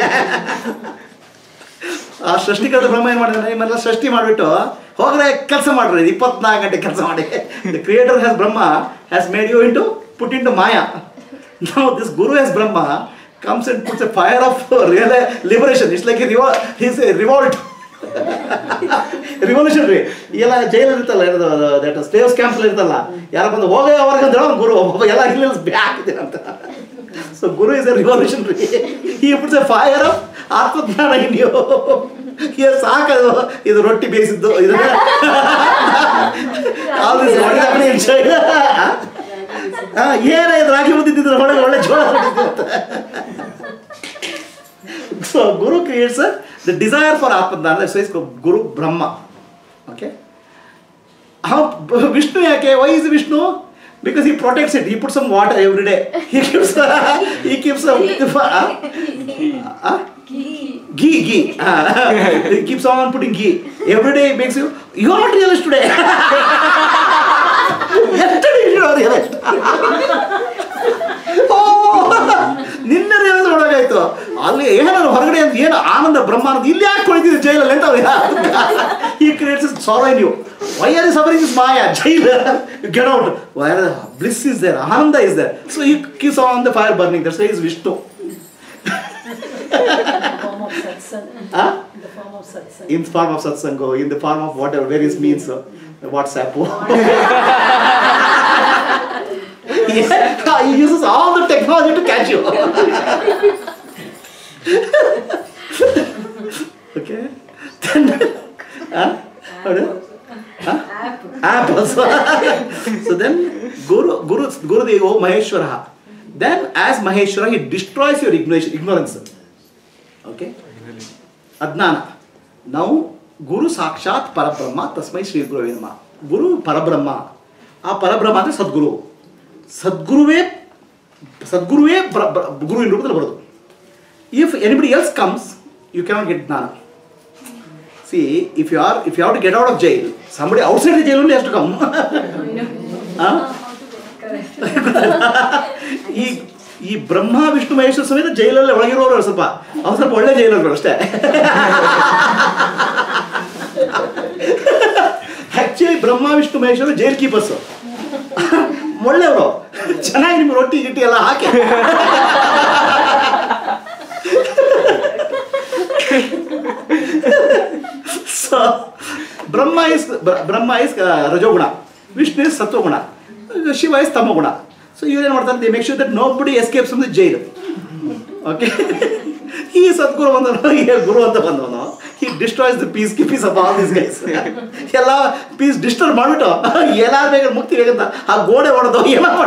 ಆ ಸೃಷ್ಟಿಕರ್ತ ಬ್ರಹ್ಮ ಏನು ಮಾಡಿದಾನೆ ನಿಮ್ಮನ್ನೆಲ್ಲ ಸೃಷ್ಟಿ ಮಾಡಿಬಿಟ್ಟು ಹೋಗ್ರೆ ಕೆಲಸ ಮಾಡ್ರಿ ಇಪ್ಪತ್ನಾಲ್ಕು ಗಂಟೆ ಕೆಲಸ ಮಾಡಿ the creator has Brahma has made you into put into maya ನಾವು this guru has Brahma comes and puts a fire of real liberation it's like ರಿವೋ ಹಿಸ್ ರಿವೋಲ್ಟ್ ರಿವಲ್ಯೂಷನ್ ರೀ ಎಲ್ಲ ಜೈಲಲ್ಲಿ ಇರ್ತಲ್ಲ ದಟ್ ಸ್ಲೇವ್ಸ್ ಕ್ಯಾಂಪ್ಸ್ ಇರ್ತಲ್ಲ ಯಾರ ಬಂದು ಹೋಗೇ ಅವ್ರಿಗೆ ಅಂದ್ರೆ ಅವ್ನು ಗುರು ಒಬ್ಬ ಎಲ್ಲ ಇಲ್ಲಿ ಬ್ಯಾಕ್ ಇದೆ ಅಂತ so Guru is a revolution ರೀ ಈ ಪುಟ್ಸ್ ಎ ಫೈರ್ ಆಫ್ ಆತ್ಮಜ್ಞಾನ ಇನ್ ಯು ಇದು ಸಾಕದು ಇದು ರೊಟ್ಟಿ ಬೇಯಿಸಿದ್ದು ಇದು all this what is happening in China ಹಾ ಏನೇ ಇದು ರಾಗಿ ಮುದ್ದಿದ್ರೆ ಒಳ್ಳೆ ಒಳ್ಳೆ ಜೋಳ ಹೊಡಿತಿತ್ತು ಅಂತ so guru creates the desire for atmajnana so is guru Brahma okay Vishnu ಯಾಕೆ why is Vishnu because he protects it he put some water every day he keeps he keeps ghee ghee he keeps on putting ghee every day makes you you are not realist today yesterday you are realist ಓ ನಿನ್ನೆ realise ಮಾಡೋಕ್ಕಾಯ್ತು ಅಲ್ಲಿ ಏನಾದ್ರು ಹೊರಗಡೆ ಅಂತ ಏನು ಆನಂದ ಬ್ರಹ್ಮಾನಂದ ಇಲ್ಲಿ ಯಾಕೆ ಕುಳಿತಿದ್ದೆ ಜೈಲಲ್ಲಿ ಅಂತ ಈ creates sorrow in you why are suffering is maya jail you get out where bliss is there ananda is there so ಈ keeps on the fire burning there so is Vishnu In the form of satsang. Huh? In the form of satsang. in the form of satsango, in the form of whatever various means, uh, WhatsApp. yeah, he uses all the technology to catch you. okay. Then, huh? What is- Huh? App also. so then, Guru, Guru, Guru Devo Maheshwara. Then, as Maheshwara, he destroys your ignorance. ignorance. Okay. ಅಜ್ಞಾನ ನಾವು ಗುರು ಸಾಕ್ಷಾತ್ ಪರಬ್ರಹ್ಮ ತಸ್ಮೈ ಶ್ರೀ ಗುರುವೇ ನಮಃ ಗುರು ಪರಬ್ರಹ್ಮ ಆ ಪರಬ್ರಹ್ಮ ಅಂದರೆ ಸದ್ಗುರು ಸದ್ಗುರುವೇ ಸದ್ಗುರುವೇ ಬ್ರ ಬ್ರ- ಗುರು in ರೂಪದಲ್ಲಿ ಬರೋದು if anybody else comes you cannot get jnana see if you are if you have to get out of jail somebody outside the jail only ಎಷ್ಟು ಕಮ್ ಈ ಈ ಬ್ರಹ್ಮ ವಿಷ್ಣು ಮಹೇಶ್ವರ ಸಮೇತ ಜೈಲಲ್ಲಿ ಒಳಗಿರೋರು ಸ್ವಲ್ಪ ಅವ್ರು ಸ್ವಲ್ಪ ಒಳ್ಳೆ ಜೈಲರು ಅಷ್ಟೇ actually Brahma Vishnu Maheshwara jail keepers ಒಳ್ಳೆಯವರು ಚೆನ್ನಾಗಿ ನಿಮ್ಗೆ ರೊಟ್ಟಿ ಗಿಟ್ಟಿ ಎಲ್ಲ ಹಾಕಿ so Brahma is Brahma is rajoguna Vishnu is ಸತ್ವಗುಣ ಶಿವ ಇಸ್ ತಮಗುಣ ಸೊ ಇವ್ರೇನು ಮಾಡ್ತಾರೆ they make sure that nobody escapes from the jail okay ಈ ಸದ್ಗುರು ಬಂದವನು ಈ ಗುರು ಅಂತ ಬಂದವನು ಈ ಡಿಸ್ಟ್ರಾಯ್ಸ್ ದ ಪೀಸ್ ಕಿ peace of all this guys ಎಲ್ಲ ಪೀಸ್ ಡಿಸ್ಟರ್ಬ್ ಮಾಡ್ಬಿಟ್ಟು ಎಲ್ಲಾರು ಬೇಗ ಮುಕ್ತಿ ಬೇಕಂತ ಆ ಗೋಡೆ ಹೊಡೆದು ಏನೋ ಮಾಡ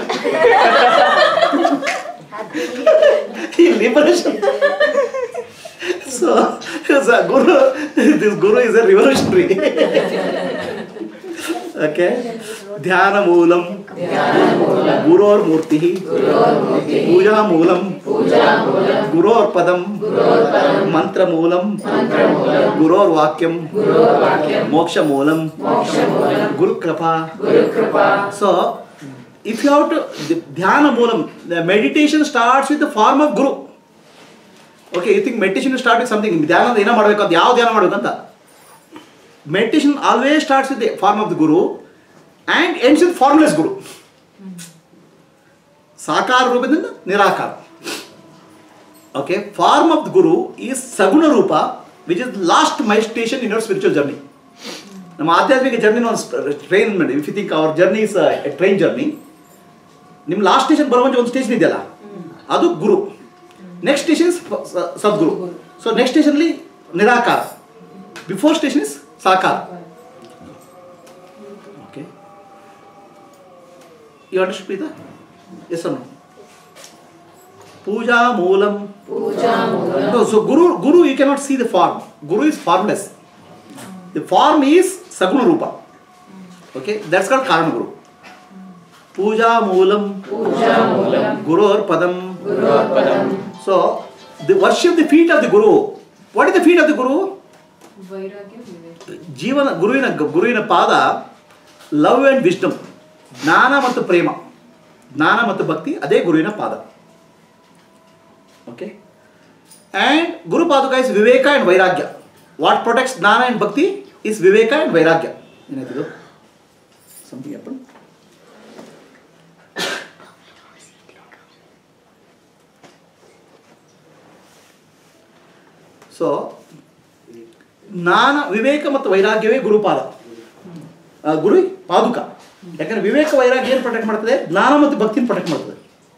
ಈ liberation so guru this guru is a revolutionary okay ಧ್ಯಾನ ಮೂಲಂ ಗುರೋರ್ ಮೂರ್ತಿ ಪೂಜಾ ಮೂಲಂ ಗುರೋರ್ ಪದಂ ಮಂತ್ರ ಮೂಲಂ ಗುರೋರ್ ವಾಕ್ಯಂ ಮೋಕ್ಷ ಮೂಲಂ ಗುರು ಕೃಪಾ so if you have to ಧ್ಯಾನ ಮೂಲಂ meditation starts with the form of guru okay you think meditation start with something ಧ್ಯಾನ ಏನೋ ಮಾಡಬೇಕು ಅಂತ ಯಾವ ಧ್ಯಾನ ಮಾಡಬೇಕಂತ meditation always starts with the form of the guru and ends with formless guru ಸಾಕಾರ ರೂಪದಿಂದ ನಿರಾಕಾರ okay form of the guru ಈ ಸಗುಣ ರೂಪ which is last my station in your spiritual journey ನಮ್ಮ ಆಧ್ಯಾತ್ಮಿಕ ಜರ್ನಿನ ಒಂದು ಟ್ರೈನ್ ಮಾಡಿ if you think our journey is train journey ನಿಮ್ಮ ಲಾಸ್ಟ್ ಸ್ಟೇಷನ್ ಬರುವಂತೆ ಒಂದು ಸ್ಟೇಷನ್ ಇದೆಯಲ್ಲ ಅದು ಗುರು next station is Sadguru so next ಸ್ಟೇಷನ್ಲಿ ನಿರಾಕಾರ before station is sakara okay you understand ಪ್ರೀತಾ ಎಸ್ ಅನ್ನು ಪೂಜಾ ಮೂಲಂ No, so guru guru you cannot see the form guru is formless the form is saguna rupa okay that's called karana guru puja moolam guru or padam so the worship the feet of the guru what is the feet of the guru ವೈರಾಗ್ಯ ವಿವೇಕ ಜೀವನ ಗುರುವಿನ ಗುರುವಿನ ಪಾದ love and wisdom ಜ್ಞಾನ ಮತ್ತು ಪ್ರೇಮ ಜ್ಞಾನ ಮತ್ತು ಭಕ್ತಿ ಅದೇ ಗುರುವಿನ ಪಾದ okay and guru paduka is viveka and vairagya what protects jnana and bhakti is viveka and vairagya ಏನಾಯ್ತಿದು ಸಮಥಿಂಗ್ ಹ್ಯಾಪನ್ ಸೊ ಜ್ಞಾನ ವಿವೇಕ ಮತ್ತು ವೈರಾಗ್ಯವೇ ಗುರುಪಾದ ಆ, ಗುರು ಪಾದುಕ ಯಾಕಂದ್ರೆ ವಿವೇಕ ವೈರಾಗ್ಯ ಏನು ಪ್ರೊಟೆಕ್ಟ್ ಮಾಡ್ತದೆ ಜ್ಞಾನ ಮತ್ತು ಭಕ್ತಿನ ಪ್ರೊಟೆಕ್ಟ್ ಮಾಡ್ತದೆ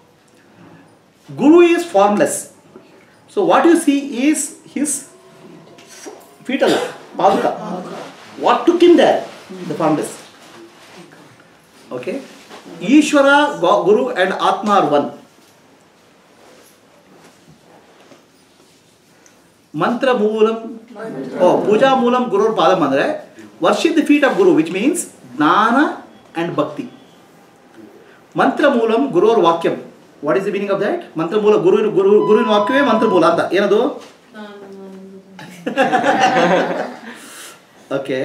guru is formless so what you see is his feet ಅಲ್ಲ ಪಾದುಕ ವಾಟ್ ಟು ಕಿನ್ ದ್ಯಾರ್ ದ ಫಾರ್ಮ್ಲೆಸ್ ಓಕೆ ಈಶ್ವರ ಗೊ- guru and atma are one ಮಂತ್ರ ಮೂಲಂ ಓ ಪೂಜಾ ಮೂಲಂ ಗುರುರ್ ಪಾದಂ ಅಂದರೆ worship the feet of guru which means jnana and bhakti ಮಂತ್ರ ಮೂಲಂ ಗುರುರ್ ವಾಕ್ಯಂ what is the meaning of that mantra ಮೂಲ ಗುರು ಗುರು ಗುರುವಿನ ವಾಕ್ಯವೇ ಮಂತ್ರ ಮೂಲ ಅಂತ ಏನದು ಓಕೆ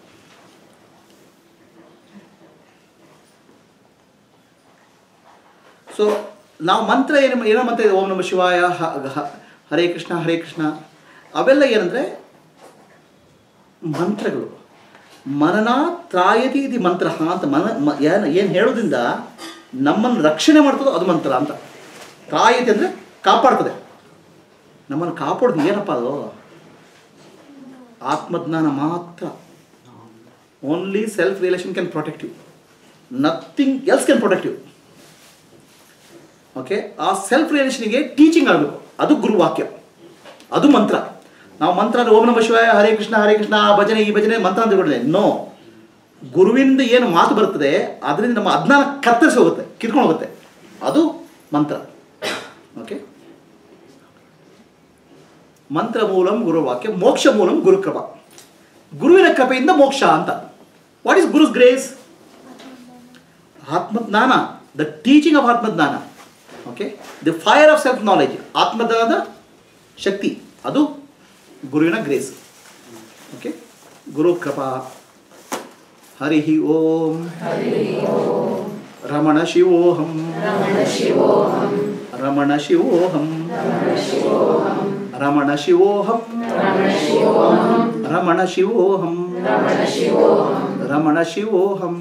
ಸೊ ನಾವು ಮಂತ್ರ ಏನು ಏನೋ ಮಂತ್ರ ಇದೆ ಓಂ ನಮ ಶಿವಾಯ ಹ- ಹ- ಹರೇ ಕೃಷ್ಣ ಹರೇ ಕೃಷ್ಣ ಅವೆಲ್ಲ ಏನಂದರೆ ಮಂತ್ರಗಳು ಮನನ ತ್ರಾಯತಿ ಇದು ಮಂತ್ರ ಅಂತ ಮನ ಮ ಏನು ಏನು ಹೇಳೋದ್ರಿಂದ ನಮ್ಮನ್ನು ರಕ್ಷಣೆ ಮಾಡ್ತದೋ ಅದು ಮಂತ್ರ ಅಂತ ತ್ರಾಯತಿ ಅಂದರೆ ಕಾಪಾಡ್ತದೆ ನಮ್ಮನ್ನು ಕಾಪಾಡೋದು ಏನಪ್ಪ ಅದು ಆತ್ಮಜ್ಞಾನ ಮಾತ್ರ only self relation can protect you nothing else can protect you okay ಆ ಸೆಲ್ಫ್ ರಿಲೇಷನ್ಗೆ ಟೀಚಿಂಗ್ ಆಗಬೇಕು ಅದು ಗುರುವಾಕ್ಯ ಅದು ಮಂತ್ರ ನಾವು ಮಂತ್ರ ಅಂದ್ರೆ ಓಂ ನಮ ಶಿವಾಯ ಹರೇ ಕೃಷ್ಣ ಹರೇ ಕೃಷ್ಣ ಆ ಭಜನೆ ಈ ಭಜನೆ ಮಂತ್ರ ಅಂತ ಕೊಡದೆ ನೋ ಗುರುವಿಂದ ಏನು ಮಾತು ಬರ್ತದೆ ಅದರಿಂದ ನಮ್ಮ ಅಜ್ಞಾನ ಕತ್ತರಿಸಿ ಹೋಗುತ್ತೆ ಕಿತ್ಕೊಂಡು ಹೋಗುತ್ತೆ ಅದು ಮಂತ್ರ ಓಕೆ ಮಂತ್ರ ಮೂಲಂ ಗುರುವಾಕ್ಯ ಮೋಕ್ಷ ಮೂಲಂ ಗುರುಕೃಪ ಗುರುವಿನ ಕೃಪೆಯಿಂದ ಮೋಕ್ಷ ಅಂತ what is guru's grace atmajnana the teaching of atmajnana okay the fire of self knowledge ಆತ್ಮಜ್ಞಾನದ ಶಕ್ತಿ ಅದು ಗುರುವಿನ ಗ್ರೇಸ್ ಓಕೆ ಗುರು ಕೃಪಾ ಹರಿ ಓಂ ರಮಣ ಶಿವೋಹಂ ರಮಣ ಶಿವೋಹಂ ರಮಣ ಶಿವೋಹಂ ರಮಣ ಶಿವೋಹಂ ರಮಣ ಶಿವೋಹಂ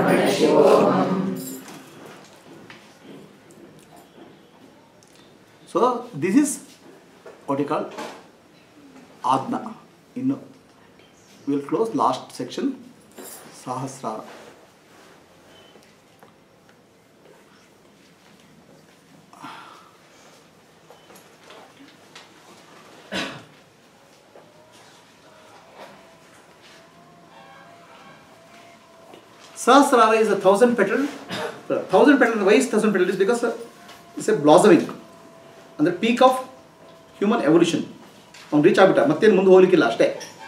so this is what you call ajna ಇನ್ನು will close last section sahasrara Sahasrara is a thousand petal. uh, Thousand petal. Why is thousand petal? Is because uh, it's a blossoming. ಅಂದ್ರೆ ಪೀಕ್ ಆಫ್ ಹ್ಯೂಮನ್ ಎವಲ್ಯೂಷನ್ ಅವ್ನು reach ಆಗ್ಬಿಟ್ಟ ಮತ್ತೇನು ಮುಂದೆ ಹೋಗ್ಲಿಕ್ಕಿಲ್ಲ ಅಷ್ಟೇ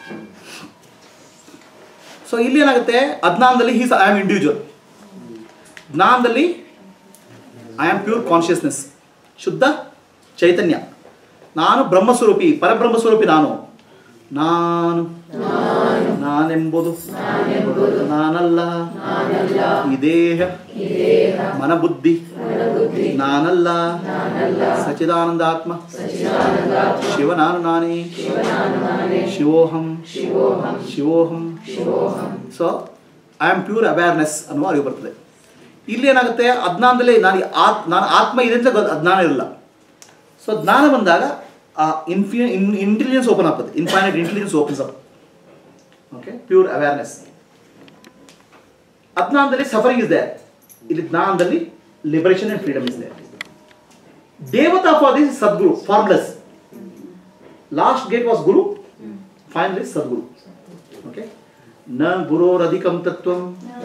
ಸೊ ಇಲ್ಲಿ ಏನಾಗುತ್ತೆ ಅಜ್ಞಾನದಲ್ಲಿ ಹೀಸ್ ಐ ಆಮ್ ಇಂಡಿವಿಜುವಲ್ ಜ್ಞಾನದಲ್ಲಿ ಐ ಆಮ್ ಪ್ಯೂರ್ ಕಾನ್ಷಿಯಸ್ನೆಸ್ ಶುದ್ಧ ಚೈತನ್ಯ ನಾನು ಬ್ರಹ್ಮಸ್ವರೂಪಿ ಪರಬ್ರಹ್ಮಸ್ವರೂಪಿ ನಾನು ನಾನು ನಾನೆಂಬುದು ನಾನಲ್ಲ ಈ ದೇಹ ಮನಬುದ್ಧಿ ನಾನಲ್ಲ ಸಚಿದಾನಂದಾತ್ಮ ಶಿವ ನಾನು ನಾನೇ ಶಿವೋಹಂ ಶಿವೋಹಂ so I am pure awareness ಅನ್ನುವ ಅರಿವು ಬರ್ತದೆ ಇಲ್ಲಿ ಏನಾಗುತ್ತೆ ಅಜ್ಞಾನದಲ್ಲಿ ನಾನು ಈ ಆತ್ ನಾನು ಆತ್ಮ ಇದೆ ಅಂತ ಗೊತ್ತು- ಅಜ್ಞಾನ ಇರಲ್ಲ ಸೊ ಜ್ಞಾನ ಬಂದಾಗ ಆ ಇನ್ಫಿ ಇಂಟೆಲಿಜೆನ್ಸ್ ಓಪನ್ ಆಗ್ತದೆ infinite intelligence opens up okay pure awareness ಅಜ್ಞಾನದಲ್ಲಿ ಸಫರಿಂಗ್ ಇಸ್ ದೇರ್ ಇಲ್ಲಿ ಜ್ಞಾನದಲ್ಲಿ liberation and freedom is there ದೇವತಾ for this Sadguru formless last gate was guru finally Sadguru okay ನ ಗುರೋರಧಿಕಂ ತತ್ವಂ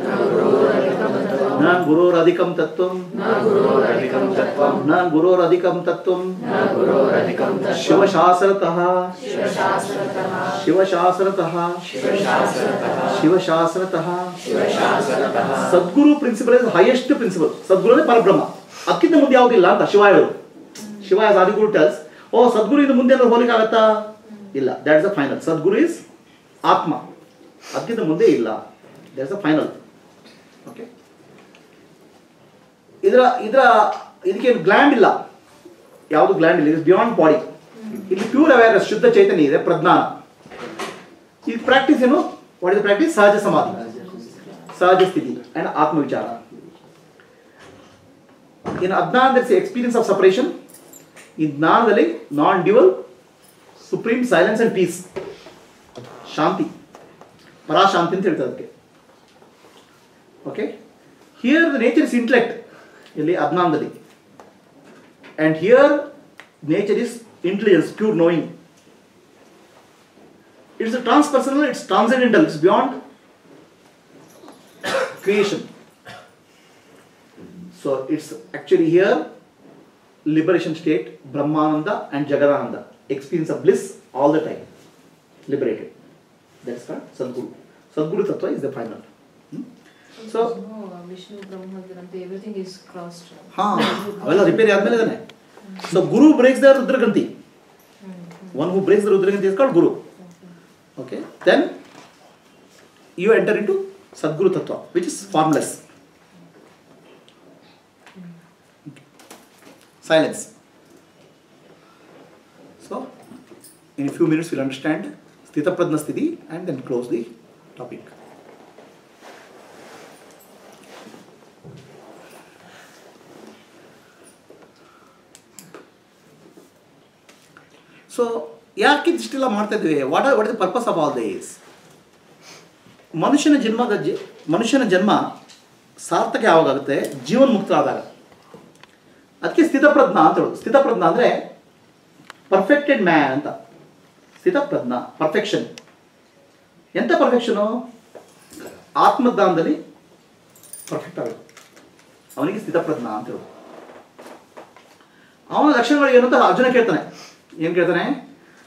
ನ ಗುರೋರಧಿಕಂ ತತ್ವಂ ನ ಗುರೋರಧಿಕಂ ತತ್ವಂ ಶಿವಶಾಸ್ತ್ರತಃ ಶಿವಶಾಸ್ತ್ರತಃ ಶಿವಶಾಸ್ತ್ರತಃ Sadguru principle is highest principle Sadguru ಅಂದ್ರೆ ಪರಬ್ರಹ್ಮ ಅದಕ್ಕಿಂತ ಮುಂದೆ ಯಾವುದಿಲ್ಲ ಅಂತ ಶಿವ ಹೇಳೋದು ಶಿವ ಆಸ್ ಆದಿಗುರು ಟೆಲ್ಸ್ ಓ ಸದ್ಗುರು ಇದು ಮುಂದೆ ಏನಾದ್ರು ಹೋಲಿಕೆ ಆಗತ್ತಾ ಇಲ್ಲ that's a final Sadguru is atma ಅದಕ್ಕಿಂತ ಮುಂದೆ ಇಲ್ಲ ದ್ಯಾಟ್ಸ್ ಅ ಫೈನಲ್ ಓಕೆ ಇದರ ಇದರ ಇದಕ್ಕೇನು ಗ್ಲ್ಯಾಂಡ್ ಇಲ್ಲ ಯಾವುದು ಗ್ಲ್ಯಾಂಡ್ ಇಲ್ಲ ಇಸ್ ಬಿಯಾಂಡ್ ಬಾಡಿ ಇಲ್ಲಿ ಪ್ಯೂರ್ ಅವೇರ್ನೆಸ್ ಶುದ್ಧ ಚೈತನ್ಯ ಇದೆ ಪ್ರಜ್ಞಾನ ಈ ಪ್ರಾಕ್ಟೀಸ್ ಏನು ವಾಟ್ ಇಸ್ ಪ್ರಾಕ್ಟೀಸ್ ಸಹಜ ಸಮಾಧಿ ಸಹಜ ಸ್ಥಿತಿ ಅಂಡ್ ಆತ್ಮವಿಚಾರ ಇನ್ ಅಜ್ಞಾನದಲ್ಲಿ ಎಕ್ಸ್ಪೀರಿಯನ್ಸ್ ಆಫ್ ಸಪರೇಷನ್ ಈ ಜ್ಞಾನದಲ್ಲಿ non dual supreme silence and peace shanti parashanti ಅಂತ ಹೇಳ್ತಾರೆ ಅದಕ್ಕೆ okay here the nature is intellect ಇಲ್ಲಿ ಅಜ್ಞಾನದಲ್ಲಿ and here nature is intelligence pure knowing it's transpersonal it's transcendental it's beyond creation. So it's actually here liberation state, Brahmananda and Jagadananda. Experience of bliss all the time. Liberated. That's called Sadguru. Sadguru Tattva is the final. Hmm? So, no, Vishnu, Brahma, Granta, everything is crossed. ಹಾ ಅವೆಲ್ಲ ರಿಪೇರಿ ಆದ್ಮೇಲೆ ಇದಾನೆ so guru breaks the Rudragranthi one who breaks the Rudragranthi is called guru okay then you enter into Sadguru tattva which is formless silence so in few minutes will understand sthitaprajna sthiti and then close the topic so ಯಾಕೆ ಇಷ್ಟೆಲ್ಲ ಮಾಡ್ತಾ ಇದ್ವಿ what are what is the purpose of all this ಮನುಷ್ಯನ ಜನ್ಮದ G ಮನುಷ್ಯನ ಜನ್ಮ ಸಾರ್ಥಕ ಯಾವಾಗುತ್ತೆ ಜೀವನ್ ಮುಕ್ತರಾದಾಗ ಅದಕ್ಕೆ ಸ್ಥಿತಪ್ರಜ್ಞ ಅಂತ ಹೇಳೋದು ಸ್ಥಿತಪ್ರಜ್ಞ ಅಂದರೆ ಪರ್ಫೆಕ್ಟೆಡ್ ಮ್ಯಾನ್ ಅಂತ ಸ್ಥಿತಪ್ರಜ್ಞ ಪರ್ಫೆಕ್ಷನ್ ಎಂಥ ಪರ್ಫೆಕ್ಷನು ಆತ್ಮಜ್ಞಾನದಲ್ಲಿ ಪರ್ಫೆಕ್ಟ್ ಆಗುತ್ತೆ ಅವನಿಗೆ ಸ್ಥಿತಪ್ರಜ್ಞ ಅಂತ ಹೇಳೋದು ಅವನ ಲಕ್ಷಣಗಳು ಏನು ಅಂತ ಅರ್ಜುನ ಕೇಳ್ತಾನೆ ಏನು ಕೇಳ್ತಾನೆ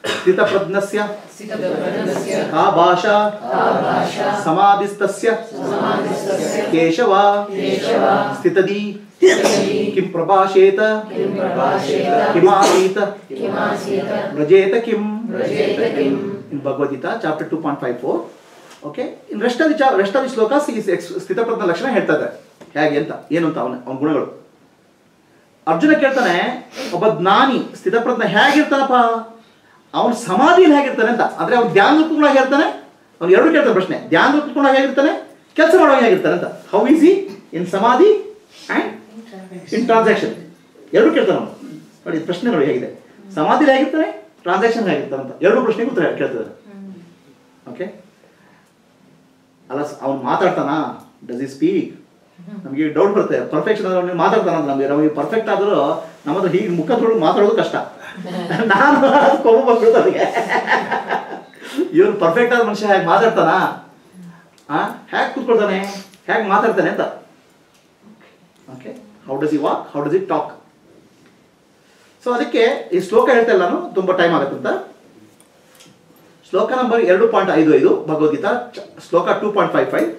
ಸ್ಥಿತಪ್ರಜ್ಞಸ್ಯ ಸ್ಥಿತಪ್ರಜ್ಞಸ್ಯ का भाषा का भाषा समाधिस्तस्य समाधिस्तस्य केशव केशव स्थितदी स्थितदी किं प्रभाषेत किं प्रभाषेत किमासीत किमासीत व्रजेत किं व्रजेत किम् in Bhagavad Gita chapter 2.54 okay in rest of the cha- rest of the slokas he is ex- ಸ್ಥಿತಪ್ರಜ್ಞ ಲಕ್ಷಣ ಹೇಳ್ತಾ ಇದ್ದಾರೆ ಹೇಗೆ ಅಂತ ಏನು ಅಂತ ಅವನ ಅವನ ಗುಣಗಳು ಅರ್ಜುನ ಕೇಳ್ತಾನೆ ಒಬ್ಬ ಜ್ಞಾನಿ ಸ್ಥಿತಪ್ರಜ್ಞ ಹೇಗಿರ್ತಾನಪ್ಪ ಅವನು ಸಮಾಧಿಯಲ್ಲಿ ಹೇಗಿರ್ತಾನೆ ಅಂತ ಅಂದ್ರೆ ಅವ್ನು ಧ್ಯಾನ ಕುತ್ಕೊಂಡಾಗ ಹೇಳ್ತಾನೆ ಅವ್ನು ಎರಡು ಕೇಳ್ತಾನೆ ಪ್ರಶ್ನೆ ಧ್ಯಾನ ಕುತ್ಕೊಂಡಾಗ ಹೇಗಿರ್ತಾನೆ ಕೆಲಸ ಮಾಡುವಾಗ ಹೇಗಿರ್ತಾನೆ ಅಂತ ಹೌ ಈಸ್ ಇ ಇನ್ ಸಮಾಧಿ ಅಂಡ್ ಇನ್ ಟ್ರಾನ್ಸಾಕ್ಷನ್ ಎರಡು ಕೇಳ್ತಾನೆ ಅವನು ನೋಡಿ ಇದು ಪ್ರಶ್ನೆ ನೋಡಿ ಹೇಗಿದೆ ಸಮಾಧಿಲಿ ಹೇಗಿರ್ತಾನೆ ಟ್ರಾನ್ಸಾಕ್ಷನ್ ಹೇಗಿರ್ತಾನೆ ಅಂತ ಎರಡು ಪ್ರಶ್ನೆಗೆ ಉತ್ತರ ಕೇಳ್ತಿದ್ದಾರೆ ಓಕೆ ಅಲ್ಲ ಅವ್ನು ಮಾತಾಡ್ತಾನ ಡಸ್ ಇ ಸ್ಪೀಕ್ ನಮಗೆ ಡೌಟ್ ಬರುತ್ತೆ ಪರ್ಫೆಕ್ಷನ್ ಆದ್ರೆ ಅವ್ನು ಮಾತಾಡ್ತಾನ ಅಂತ ನಮಗೆ ನಮಗೆ ಪರ್ಫೆಕ್ಟ್ ಆದರೂ ನಮ್ಮದು ಹೀಗೆ ಮುಖ ತೊಳೆದು ಮಾತಾಡೋದು ಕಷ್ಟ ನಾನು ಕೋಪ ಬಂದ್ಬಿಡ್ತು ಅದಕ್ಕೆ ಇವನು ಪರ್ಫೆಕ್ಟ್ ಆದ ಮನುಷ್ಯ ಹೇಗೆ ಮಾತಾಡ್ತಾನ ಆ ಹೇಗೆ ಕೂತ್ಕೊಳ್ತಾನೆ ಹೇಗೆ ಮಾತಾಡ್ತಾನೆ ಅಂತ okay how does he walk how does it talk so ಅದಕ್ಕೆ ಈ ಶ್ಲೋಕ ಹೇಳ್ತಾ ಇಲ್ಲ ನಾನು ತುಂಬ ಟೈಮ್ ಆಗುತ್ತಂತ ಶ್ಲೋಕ ನಂಬರ್ ಎರಡು ಪಾಯಿಂಟ್ ಐದು ಐದು ಭಗವದ್ಗೀತಾ ಚ- ಶ್ಲೋಕ two point five five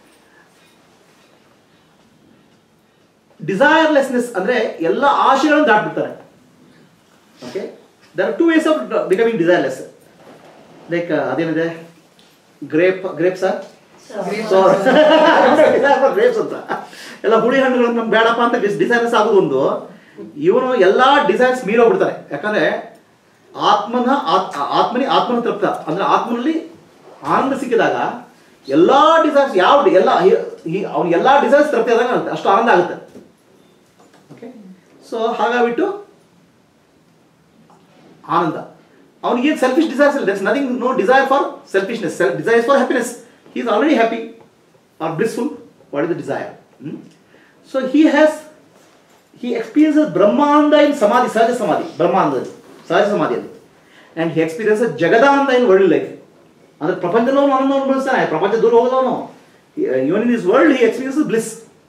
desirelessness ಅಂದ್ರೆ ಎಲ್ಲ ಆಶೆಗಳನ್ನು ದಾಟ್ಬಿಡ್ತಾರೆ okay there are two ways of becoming desireless like ಅದೇನಿದೆ ಗ್ರೇಪ್ ಗ್ರೇಪ್ಸ್ ಸೊ ಗ್ರೇಪ್ಸ್ ಅಂತ ಎಲ್ಲ ಹುಳಿ ಹಣ್ಣುಗಳು ನಮ್ಗೆ ಬೇಡಪ್ಪ ಅಂತ ಡಿಸೈರ್ಲೆಸ್ ಆಗೋದು ಒಂದು ಇವನು ಎಲ್ಲಾ ಡಿಸೈರ್ಸ್ ಮೀರೋಗ್ಬಿಡ್ತಾರೆ ಯಾಕಂದ್ರೆ ಆತ್ಮನ ಆತ್- ಆತ್ಮನಿ ಆತ್ಮನ ತೃಪ್ತ ಅಂದ್ರೆ ಆತ್ಮನಲ್ಲಿ ಆನಂದ ಸಿಕ್ಕಿದಾಗ ಎಲ್ಲಾ ಡಿಸೈರ್ಸ್ ಯಾವ ಎಲ್ಲ ಅವ್ನು ಎಲ್ಲಾ ಡಿಸೈರ್ಸ್ ತೃಪ್ತಿ ಆದಾಗ ಆಗುತ್ತೆ. ಅಷ್ಟು ಆನಂದ ಆಗುತ್ತೆ ಓಕೆ ಸೊ ಹಾಗಾಗ್ಬಿಟ್ಟು ಆನಂದ ಅವನಿಗೆ ಸೆಲ್ಫಿಶ್ ಡಿಸೈರ್ಸ್ ಇಲ್ಲ that's nothing no desire for selfishness desires for happiness he is already happy or blissful what is the desire so he has he experiences Brahmanda in Samadhi, Sahaja Samadhi, Brahmanda, Sahaja Samadhi. And he experiences Jagadanda in worldly life. ಅಂದ್ರೆ ಪ್ರಪಂಚದಲ್ಲೂ ಆನಂದ ಅನುಭವಿಸ್ತಾನೆ ಪ್ರಪಂಚ ದೂರ ಹೋಗೋದವನು even in this world he experience bliss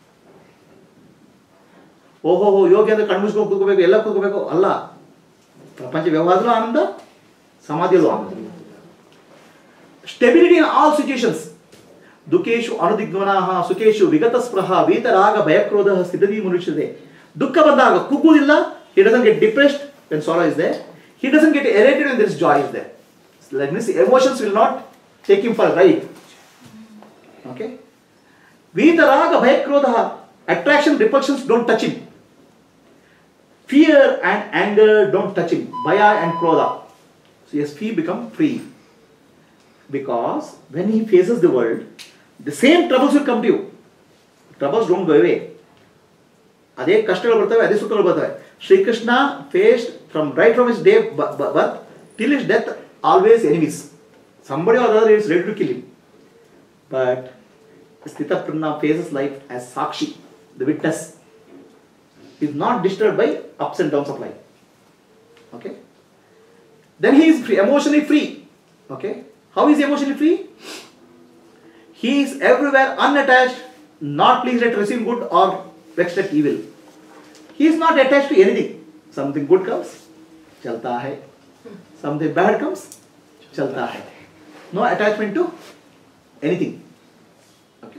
ಓಹೋ ಹೋ ಯೋಗಿ ಅಂದ್ರೆ ಕಣ್ಮುಚ್ಕೊಂಡು ಕೂತ್ಕೋಬೇಕು ಎಲ್ಲ ಕೂತ್ಕೋಬೇಕು ಅಲ್ಲ ಪ್ರಪಂಚ ವ್ಯವಹಾರದಲ್ಲೂ ಆನಂದ ಸಮಾಧಿಯಲ್ಲೂ ಆನಂದ ಸ್ಟೆಬಿಲಿಟಿ ಇನ್ ಆಲ್ ಸಿಚುಯೇಷನ್ಸ್ ದುಃಖೇಶು ಅನುದಿಗ್ಮನಾಹ ಸುಖೇಶು ವಿಗತ ಸ್ಪೃಹ ವೀತರಾಗ ಭಯಕ್ರೋಧ ಸ್ಥಿತದಿ ಮುರುಷದೆ ದುಃಖ ಬಂದಾಗ ಕುಗ್ಗುವುದಿಲ್ಲ he doesn't get depressed when sorrow is there he doesn't get elated when this joy is there like means emotions will not take him for right okay ವೀತರಾಗ ಭಯಕ್ರೋಧ attraction repulsions don't touch him fear and anger don't touch him bhaya and krodha so ಎಸ್ ಫಿ become free because when he faces the world, the same troubles will come to you. Troubles don't go away. ಅದೇ ಕಷ್ಟಗಳು ಬರ್ತವೆ ಅದೇ ಸುಖಗಳು ಬರ್ತವೆ Shri Krishna faced from right from his day birth till his death always enemies somebody or other is ready to kill him but sthitaprajna faces life as sakshi the witness is not disturbed by ups and downs of life. Okay? Then he is free, emotionally free. Okay? How is he emotionally free? He is everywhere unattached, not pleased at receiving good or vexed at evil. He is not attached to anything. Something good comes, chalta hai. Something bad comes, chalta hai. No attachment to anything. Okay.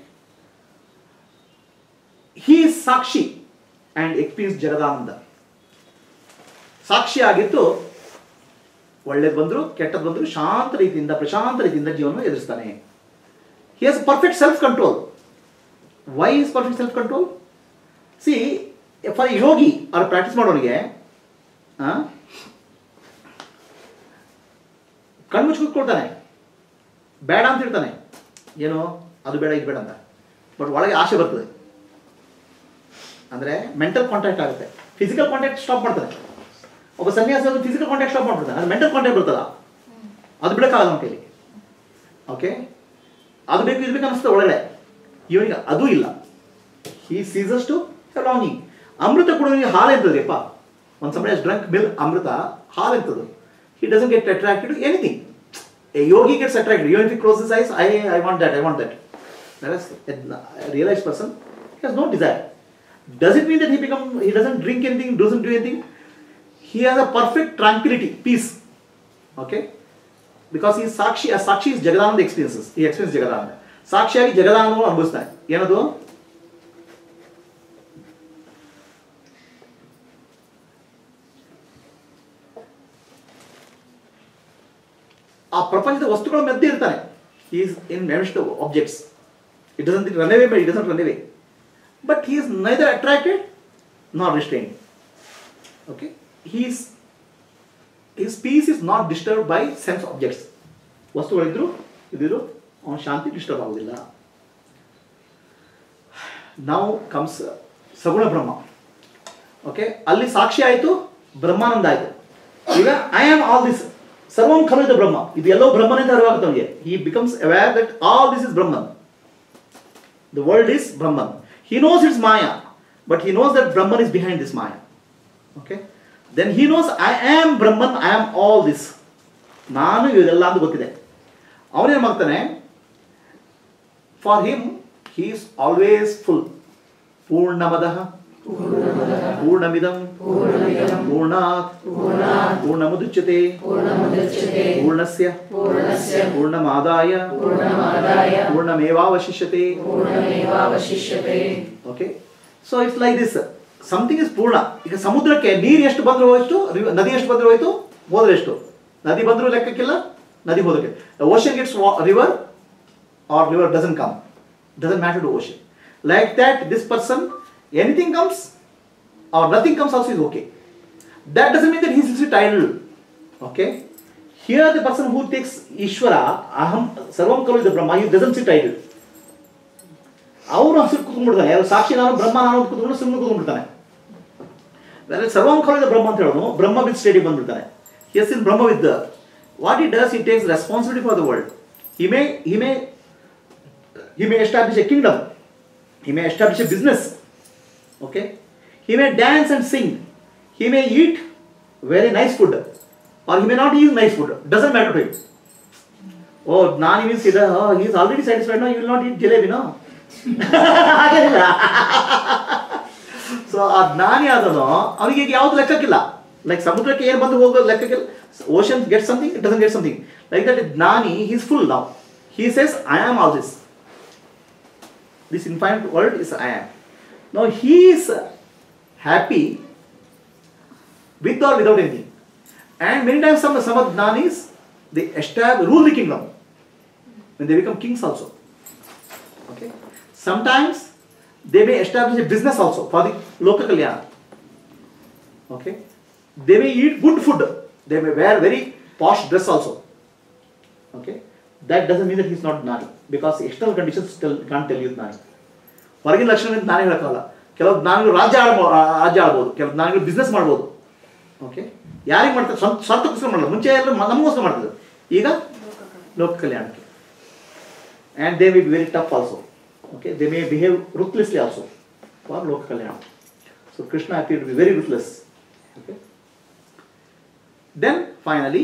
He is Sakshi and experience Jagadananda. ಸಾಕ್ಷಿ ಆಗಿದ್ದು ಒಳ್ಳೇದು ಬಂದ್ರು ಕೆಟ್ಟದ್ದು ಬಂದ್ರು ಶಾಂತ ರೀತಿಯಿಂದ ಪ್ರಶಾಂತ ರೀತಿಯಿಂದ ಜೀವನ ಎದುರಿಸ್ತಾನೆ he has perfect self control why is perfect self control see for yogi ಅವ್ರು ಪ್ರಾಕ್ಟೀಸ್ ಮಾಡೋನಿಗೆ ಕಣ್ಮುಚ್ಚಿ ಕೂತ್ಕೊಳ್ತಾನೆ ಬೇಡ ಅಂತ ಹೇಳ್ತಾನೆ ಏನು ಅದು ಬೇಡ ಇದು ಬೇಡ ಅಂತ ಬಟ್ ಒಳಗೆ ಆಸೆ ಬರ್ತದೆ ಅಂದರೆ ಮೆಂಟಲ್ ಕಾಂಟ್ಯಾಕ್ಟ್ ಆಗುತ್ತೆ ಫಿಸಿಕಲ್ ಕಾಂಟ್ಯಾಕ್ಟ್ ಸ್ಟಾಪ್ ಮಾಡ್ತಾನೆ ಒಬ್ಬ ಸನ್ಯಾಸಿ ಅದು ಫಿಸಿಕಲ್ ಕಾಂಟ್ಯಾಕ್ಟ್ ಸ್ಟಾಪ್ ಮಾಡ್ಬಿಡ್ತಾನೆ ಅದು ಮೆಂಟಲ್ ಕಾಂಟ್ಯಾಕ್ಟ್ ಬರ್ತಲ್ಲ ಅದು ಬಿಡೋಕ್ಕಾಗಲ್ಲ ನಮ್ಮ ಕೈಲಿ ಓಕೆ ಅದು ಬೇಕು ಇದು ಬೇಕು ಅನಿಸ್ತದೆ ಒಳಗಡೆ ಇವನಿಗೆ ಅದು ಇಲ್ಲ ಹಿ ಸೀಸಸ್ ಟು ಲಾಂಗಿಂಗ್ ಅಮೃತ ಕುಡಿಯೋನಿಗೆ ಹಾಲು ಎಂತದೆ ಅಪ್ಪ ಒಂದು ಸಮಯ ಡ್ರಂಕ್ ಮಿಲ್ ಅಮೃತ ಹಾಲು ಎಂತದು he doesn't get attracted to anything a yogi gets attracted ಯೋನ್ if closes eyes I I want that I want that realise person has no desire does it mean that he become he doesn't drink anything doesn't do anything he has a perfect tranquility peace okay because ಈ ಸಾಕ್ಷಿ ಆ sakshi is Jagadananda experiences ಈ experience Jagadananda ಸಾಕ್ಷಿಯಾಗಿ ಜಗದಾನಂದವನ್ನು ಅನುಭವಿಸ್ತಾನೆ ಏನದು ಆ ಪ್ರಪಂಚದ ವಸ್ತುಗಳ ಮಧ್ಯೆ ಇರ್ತಾನೆ is in midst objects it doesn't run away but it doesn't run away but he is neither attracted not restrain okay he's his peace is not disturb by sense objects ವಸ್ತುಗಳಿದ್ರು ಇದಿದ್ರು ಅವನ ಶಾಂತಿ ಡಿಸ್ಟರ್ಬ್ ಆಗೋದಿಲ್ಲ ನಾವು comes ಸಗುಣ ಬ್ರಹ್ಮ okay ಅಲ್ಲಿ ಸಾಕ್ಷಿ ಆಯಿತು ಬ್ರಹ್ಮಾನಂದ ಆಯಿತು ಈಗ ಐ ಆಮ್ ಆಲ್ ದಿಸ್ ಸರ್ವಂ ಖಲು ಬ್ರಹ್ಮ ಇದು ಎಲ್ಲೋ ಬ್ರಹ್ಮನೇ ಅಂತ ಅರಿವಾಗುತ್ತೆ ಅವನಿಗೆ he becomes aware that all this is Brahman the world is Brahman he knows it's maya but he knows that Brahman is behind this maya okay then he knows I am Brahman I am all this ನಾನು ಇದೆಲ್ಲ ಅಂತ ಗೊತ್ತಿದೆ ಅವನೇನು ಮಾಡ್ತಾನೆ for him he is always full ಪೂರ್ಣಮದ ಪೂರ್ಣಮಿದಂ ಪೂರ್ಣಾತ್ ಪೂರ್ಣಮುದುಚ್ಯತೆ ಪೂರ್ಣಸ್ಯ ಪೂರ್ಣಮಾದಾಯ ಪೂರ್ಣಮೇವಾವಶಿಷ್ಯತೆ okay so it's like this something is purna ಈಗ ಸಮುದ್ರಕ್ಕೆ ನೀರು ಎಷ್ಟು ಬಂದ್ರೆ ಹೋಯ್ತು ರಿವ- ನದಿ ಎಷ್ಟು ಬಂದ್ರೆ ಹೋಯ್ತು ಹೋದ್ರೆ ಎಷ್ಟು ನದಿ ಬಂದರೂ ಲೆಕ್ಕಕ್ಕಿಲ್ಲ ನದಿ ಹೋದಕ್ಕೆ ocean gets river or river doesn't come doesn't matter to ocean like that this person anything comes or nothing comes also is okay that doesn't mean that he's sit idle. Okay? Here the person who takes Ishvara, Aham, Sarvam Kalu is the Brahma, he doesn't sit idle. ಅವನು ಹಸಿರು ಕೂತ್ಕೊಂಡ್ಬಿಡ್ತಾನೆ ಯಾರು ಸಾಕ್ಷಿ ನಾನು ಬ್ರಹ್ಮ ನಾನು ಅಂತ ಕೂತ್ಕೊಂಡು ಸುಮ್ಮನೆ ಕೂತ್ಕೊಂಡ್ಬಿಡ್ತಾನೆ ಬೇರೆ ಸರ್ವಂ ಕಾಲೇಜ್ ಬ್ರಹ್ಮ ಅಂತ ಹೇಳೋನು ಬ್ರಹ್ಮ ವಿತ್ ಸ್ಟೇಡಿಗೆ ಬಂದ್ಬಿಡ್ತಾನೆ ಎಸ್ ಇನ್ ಬ್ರಹ್ಮ ವಿತ್ what it does it takes responsibility for the world he may he may he may establish a kingdom he may establish a business okay he may dance and sing he may eat very nice food or he may not eat nice food doesn't matter to him oh nani means he oh, he is already satisfied now you will not eat jalebi no ಹಾಗೇನಿಲ್ಲ so ಆ ಜ್ಞಾನಿ ಆದನು ಅವನಿಗೆ ಈಗ ಯಾವ್ದು ಲೆಕ್ಕಕ್ಕಿಲ್ಲ like ಸಮುದ್ರಕ್ಕೆ ಏನು ಬಂದು ಹೋಗೋ ಲೆಕ್ಕಕ್ಕಿಲ್ಲ ocean get something it doesn't get something like that jnani he's full ನಾವು he says I am all this this infinite world is I am. Now he is happy with or without anything. And many times some some of Jnanis, they establish rule the kingdom. When they become kings also. Okay. Sometimes they may establish a business also for the local kalyana. Okay. They may eat good food. They may wear very posh dress also. Okay. That doesn't mean that he's not Gnani because external conditions still can't tell you Gnani. ಹೊರಗಿನ ಲಕ್ಷಣ ಅಂತ ನಾನೇ ಹೇಳೋಕ್ಕಲ್ಲ ಕೆಲವು ಜ್ಞಾನಿಗಳು ರಾಜ್ಯ ಆಳ್ಬೋ ಆ- ರಾಜ್ಯ ಆಳ್ಬೋದು ಕೆಲವು ಜ್ಞಾನಿಗಳು ಬಿಸ್ನೆಸ್ ಮಾಡ್ಬೋದು ಓಕೆ ಯಾರಿಗೆ ಮಾಡ್ತಾರೆ ಸ್ವಂತ ಸ್ವಾರ್ಥಕ್ಕೋಸ್ಕರ ಮಾಡಲ್ಲ ಮುಂಚೆ ಎಲ್ಲ ಮ- ನಮಗೋಸ್ಕರ ಮಾಡ್ತಿದ್ರು ಈಗ ಲೋಕ ಕಲ್ಯಾಣಕ್ಕೆ and they may be very tough also okay they may behave ruthlessly also for ಲೋಕ ಕಲ್ಯಾಣ so Krishna appear to be very ruthless okay then finally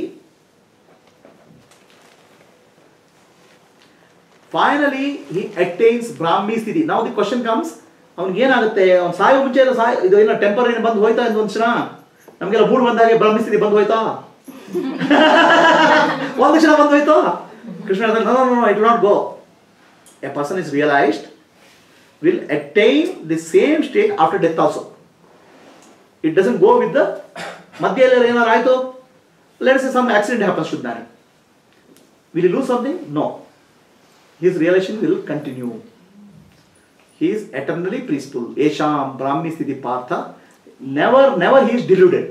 finally he attains ಬ್ರಾಹ್ಮಿ ಸ್ಥಿತಿ ನಾವು ದಿ ಕ್ವಶನ್ ಕಮ್ಸ್ ಅವ್ನಿಗೆ ಏನಾಗುತ್ತೆ ಅವ್ನು ಸಾಯೋ ಮುಂಚೆ ಎಲ್ಲ ಸಾಯ ಇದು ಏನೋ ಟೆಂಪರ್ ಏನು ಬಂದು ಹೋಯ್ತಾ ಅಂತ ಒಂದು ಕ್ಷಣ ನಮಗೆಲ್ಲ ಮೂಡ್ ಬಂದಾಗೆ ಬ್ರಾಹ್ಮಿ ಸ್ಥಿತಿ ಬಂದು ಹೋಯ್ತಾ ಒಂದು ಕ್ಷಣ ಬಂದು ಹೋಯ್ತಾ ಕೃಷ್ಣ ಹೇಳ್ತಾನೆ, no no no it will not go a person is realized will attain the same state after death also it doesn't go with the ಮಧ್ಯದಲ್ಲಿ ಏನಾರು ಆಯ್ತು let's some accident happens to jnani will lose something no his realization will continue. He is eternally peaceful. Esham Brahmi Sthiti Partha. Never, never he is deluded.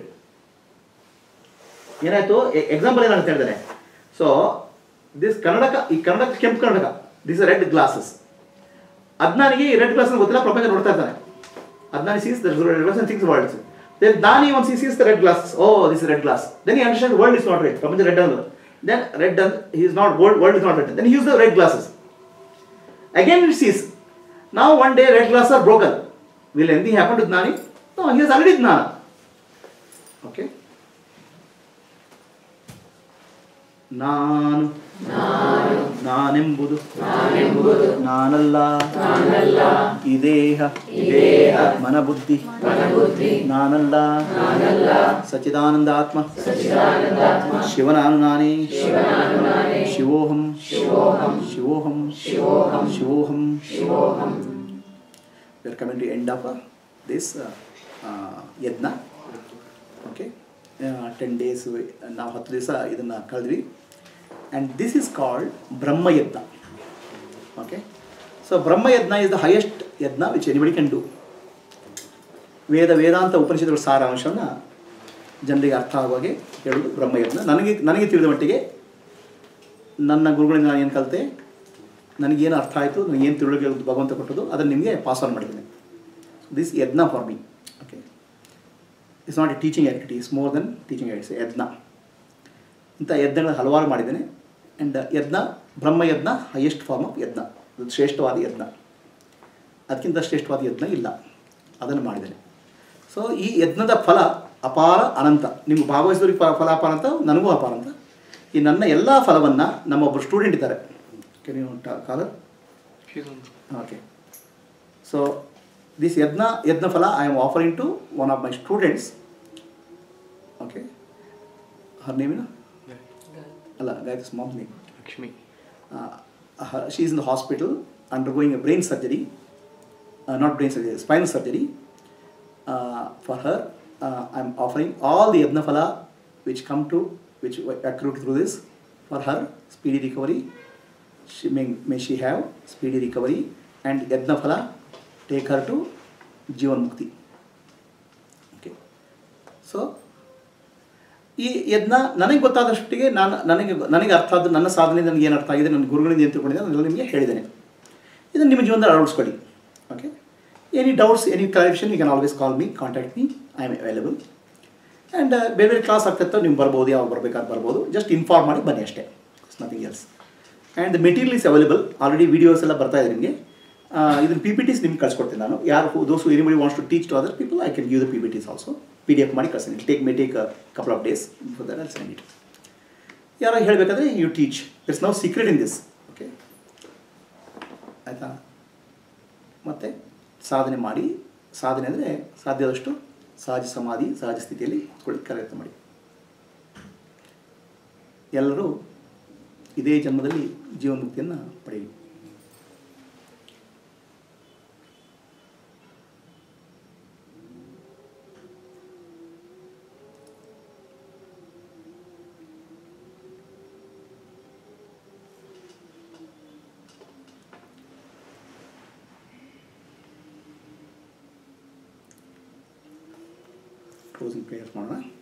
ಏನಾಯ್ತು example ಏನಂತ ಹೇಳಿದ್ರೆ so this ಕನ್ನಡಕ ಈ ಕನ್ನಡಕ ಕೆಂಪು ಕನ್ನಡಕ ದಿಸ್ ರೆಡ್ ಗ್ಲಾಸಸ್ ಅಜ್ಞಾನಿಗೆ ಈ red glass ಗೊತ್ತಿಲ್ಲ ಪ್ರಪಂಚ ನೋಡ್ತಾ ಇರ್ತಾನೆ ajnani sees the red glass things world then ದಾನಿ one see sees the red glass oh this red glass then ಈ understand world is not red ಪ್ರಪಂಚ ರೆಡ್ ಅನ್ನೋದು ದೆನ್ ರೆಡ್ ಅನ್ he is not world world is not red then uses the red glasses Again it sees. Now one day red glass are broken. Will anything happen to Gnani? No, he has already Gnana. Okay. ನಾನು ನಾನೆಂಬುದು ನಾನಲ್ಲ ಈ ದೇಹ ಮನಬುದ್ಧಿ ನಾನಲ್ಲ ಸಚಿದಾನಂದ ಆತ್ಮ ಶಿವನಾನು ನಾನೇ ಶಿವೋಹಂ ಶಿವೋಹಂ ಶಿವೋಹಂ we are coming to end of uh, this uh, uh, yajna okay ten days ನಾವು ಹತ್ತು ದಿವಸ ಇದನ್ನು ಕಳೆದ್ವಿ and this is called Brahmayajna okay so Brahmayajna is the highest yajna which anybody can do ವೇದ ವೇದಾಂತ ಉಪನಿಷತ್ತುಗಳ ಸಾರಾಂಶವನ್ನು ಜನರಿಗೆ ಅರ್ಥ ಆಗುವ ಹಾಗೆ ಹೇಳೋದು ಬ್ರಹ್ಮಯಜ್ಞ ನನಗೆ ನನಗೆ ತಿಳಿದ ಮಟ್ಟಿಗೆ ನನ್ನ ಗುರುಗಳಿಂದ ನಾನು ಏನು ಕಲಿತೆ ನನಗೇನು ಅರ್ಥ ಆಯಿತು ನನಗೇನು ತಿಳುವಳಿಕೆ ಭಗವಂತ ಕೊಟ್ಟದ್ದು ಅದನ್ನು ನಿಮಗೆ ಪಾಸ್ ಆನ್ ಮಾಡಿದ್ದೇನೆ this yajna for me okay it's not a teaching activity is more than teaching activity yajna ಇಂಥ ಯಜ್ಞಗಳು ಹಲವಾರು ಮಾಡಿದ್ದೇನೆ ಆ್ಯಂಡ್ ಯಜ್ಞ ಬ್ರಹ್ಮಯಜ್ಞ ಹೈಯೆಸ್ಟ್ ಫಾರ್ಮ್ ಆಫ್ ಯಜ್ಞ ಅದು ಶ್ರೇಷ್ಠವಾದ ಯಜ್ಞ ಅದಕ್ಕಿಂತ ಶ್ರೇಷ್ಠವಾದ ಯಜ್ಞ ಇಲ್ಲ ಅದನ್ನು ಮಾಡಿದ್ದೇನೆ ಸೊ ಈ ಯಜ್ಞದ ಫಲ ಅಪಾರ ಅನಂತ ನಿಮ್ಗೆ ಭಾಗವಹಿಸಿದವ್ರಿಗೆ ಫಲ ಫಲ ಅಪಾರ ಅಂತ ನನಗೂ ಅಪಾರ ಅಂತ ಈ ನನ್ನ ಎಲ್ಲ ಫಲವನ್ನು ನಮ್ಮೊಬ್ಬರು ಸ್ಟೂಡೆಂಟ್ ಇದ್ದಾರೆ can you call her She's on. Okay. So this yajna yajna phala I am offering to one of my students. Okay. Her name, you know? Allah, Gayatri mom's name. Lakshmi. Uh, her, she is in the hospital undergoing a brain surgery. Uh, not brain surgery, spinal surgery. Uh, for her, uh, I am offering all the yajna phala which come to, which accrue through this, for her speedy recovery. She may, may she have speedy recovery and yajna phala take her to Jivan Mukti. Okay. So, ಈ ಯಜ್ಞ ನನಗೆ ಗೊತ್ತಾದಷ್ಟಿಗೆ ನಾನು ನನಗೆ ನನಗೆ ಅರ್ಥ ಆದ ನನ್ನ ಸಾಧನೆ ನನಗೆ ಏನು ಅರ್ಥ ಆಗಿದೆ ನನ್ನ ಗುರುಗಳಿಂದ ಏನು ತಿಳ್ಕೊಂಡಿದ್ದೆ ಅದನ್ನೆಲ್ಲ ನಿಮಗೆ ಹೇಳಿದ್ದೇನೆ ಇದನ್ನು ನಿಮ್ಮ ಜೀವನದಲ್ಲಿ ಅಳವಡಿಸ್ಕೊಳ್ಳಿ okay any doubts any clarification you can always call me contact me I am available and ಬೇರೆ ಬೇರೆ ಕ್ಲಾಸ್ ಆಗ್ತಿತ್ತು ನೀವು ಬರ್ಬೋದು ಯಾವಾಗ ಬರ್ಬೇಕಾದ್ರೆ ಬರ್ಬೋದು ಜಸ್ಟ್ ಇನ್ಫಾರ್ಮ್ ಮಾಡಿ ಬನ್ನಿ ಅಷ್ಟೇ it's nothing else and the material is available already videos ಎಲ್ಲ ಬರ್ತಾ ಇದೆ ನಿಮಗೆ ಇದನ್ನು ಪಿ ಪಿ ಟಿಸ್ ನಿಮ್ಗೆ ಕಳ್ಸ್ಕೊಡ್ತೀನಿ ನಾನು ಯಾರು those anybody wants to teach to other people I can give the PPTs also PDF ಮಾಡಿ ಕಳ್ಸ್ತೀನಿ take may take couple of days for that I'll send it ಯಾರು ಹೇಳಬೇಕಾದ್ರೆ you teach it's no secret in this okay ಆಯಿತಾ ಮತ್ತು ಸಾಧನೆ ಮಾಡಿ ಸಾಧನೆ ಅಂದರೆ ಸಾಧ್ಯದಷ್ಟು ಸಹಜ ಸಮಾಧಿ ಸಹಜ ಸ್ಥಿತಿಯಲ್ಲಿ ಕೂತ್ಕೊಳ್ಳಿ ಪ್ರಯತ್ನ ಮಾಡಿ ಎಲ್ಲರೂ ಇದೇ ಜನ್ಮದಲ್ಲಿ ಜೀವನ್ಮುಕ್ತಿಯನ್ನು ಪಡೆಯಲಿ ಕ್ಲೋಸಿಂಗ್ ಪ್ರೇಯರ್ಸ್ ಮಾಡೋಣ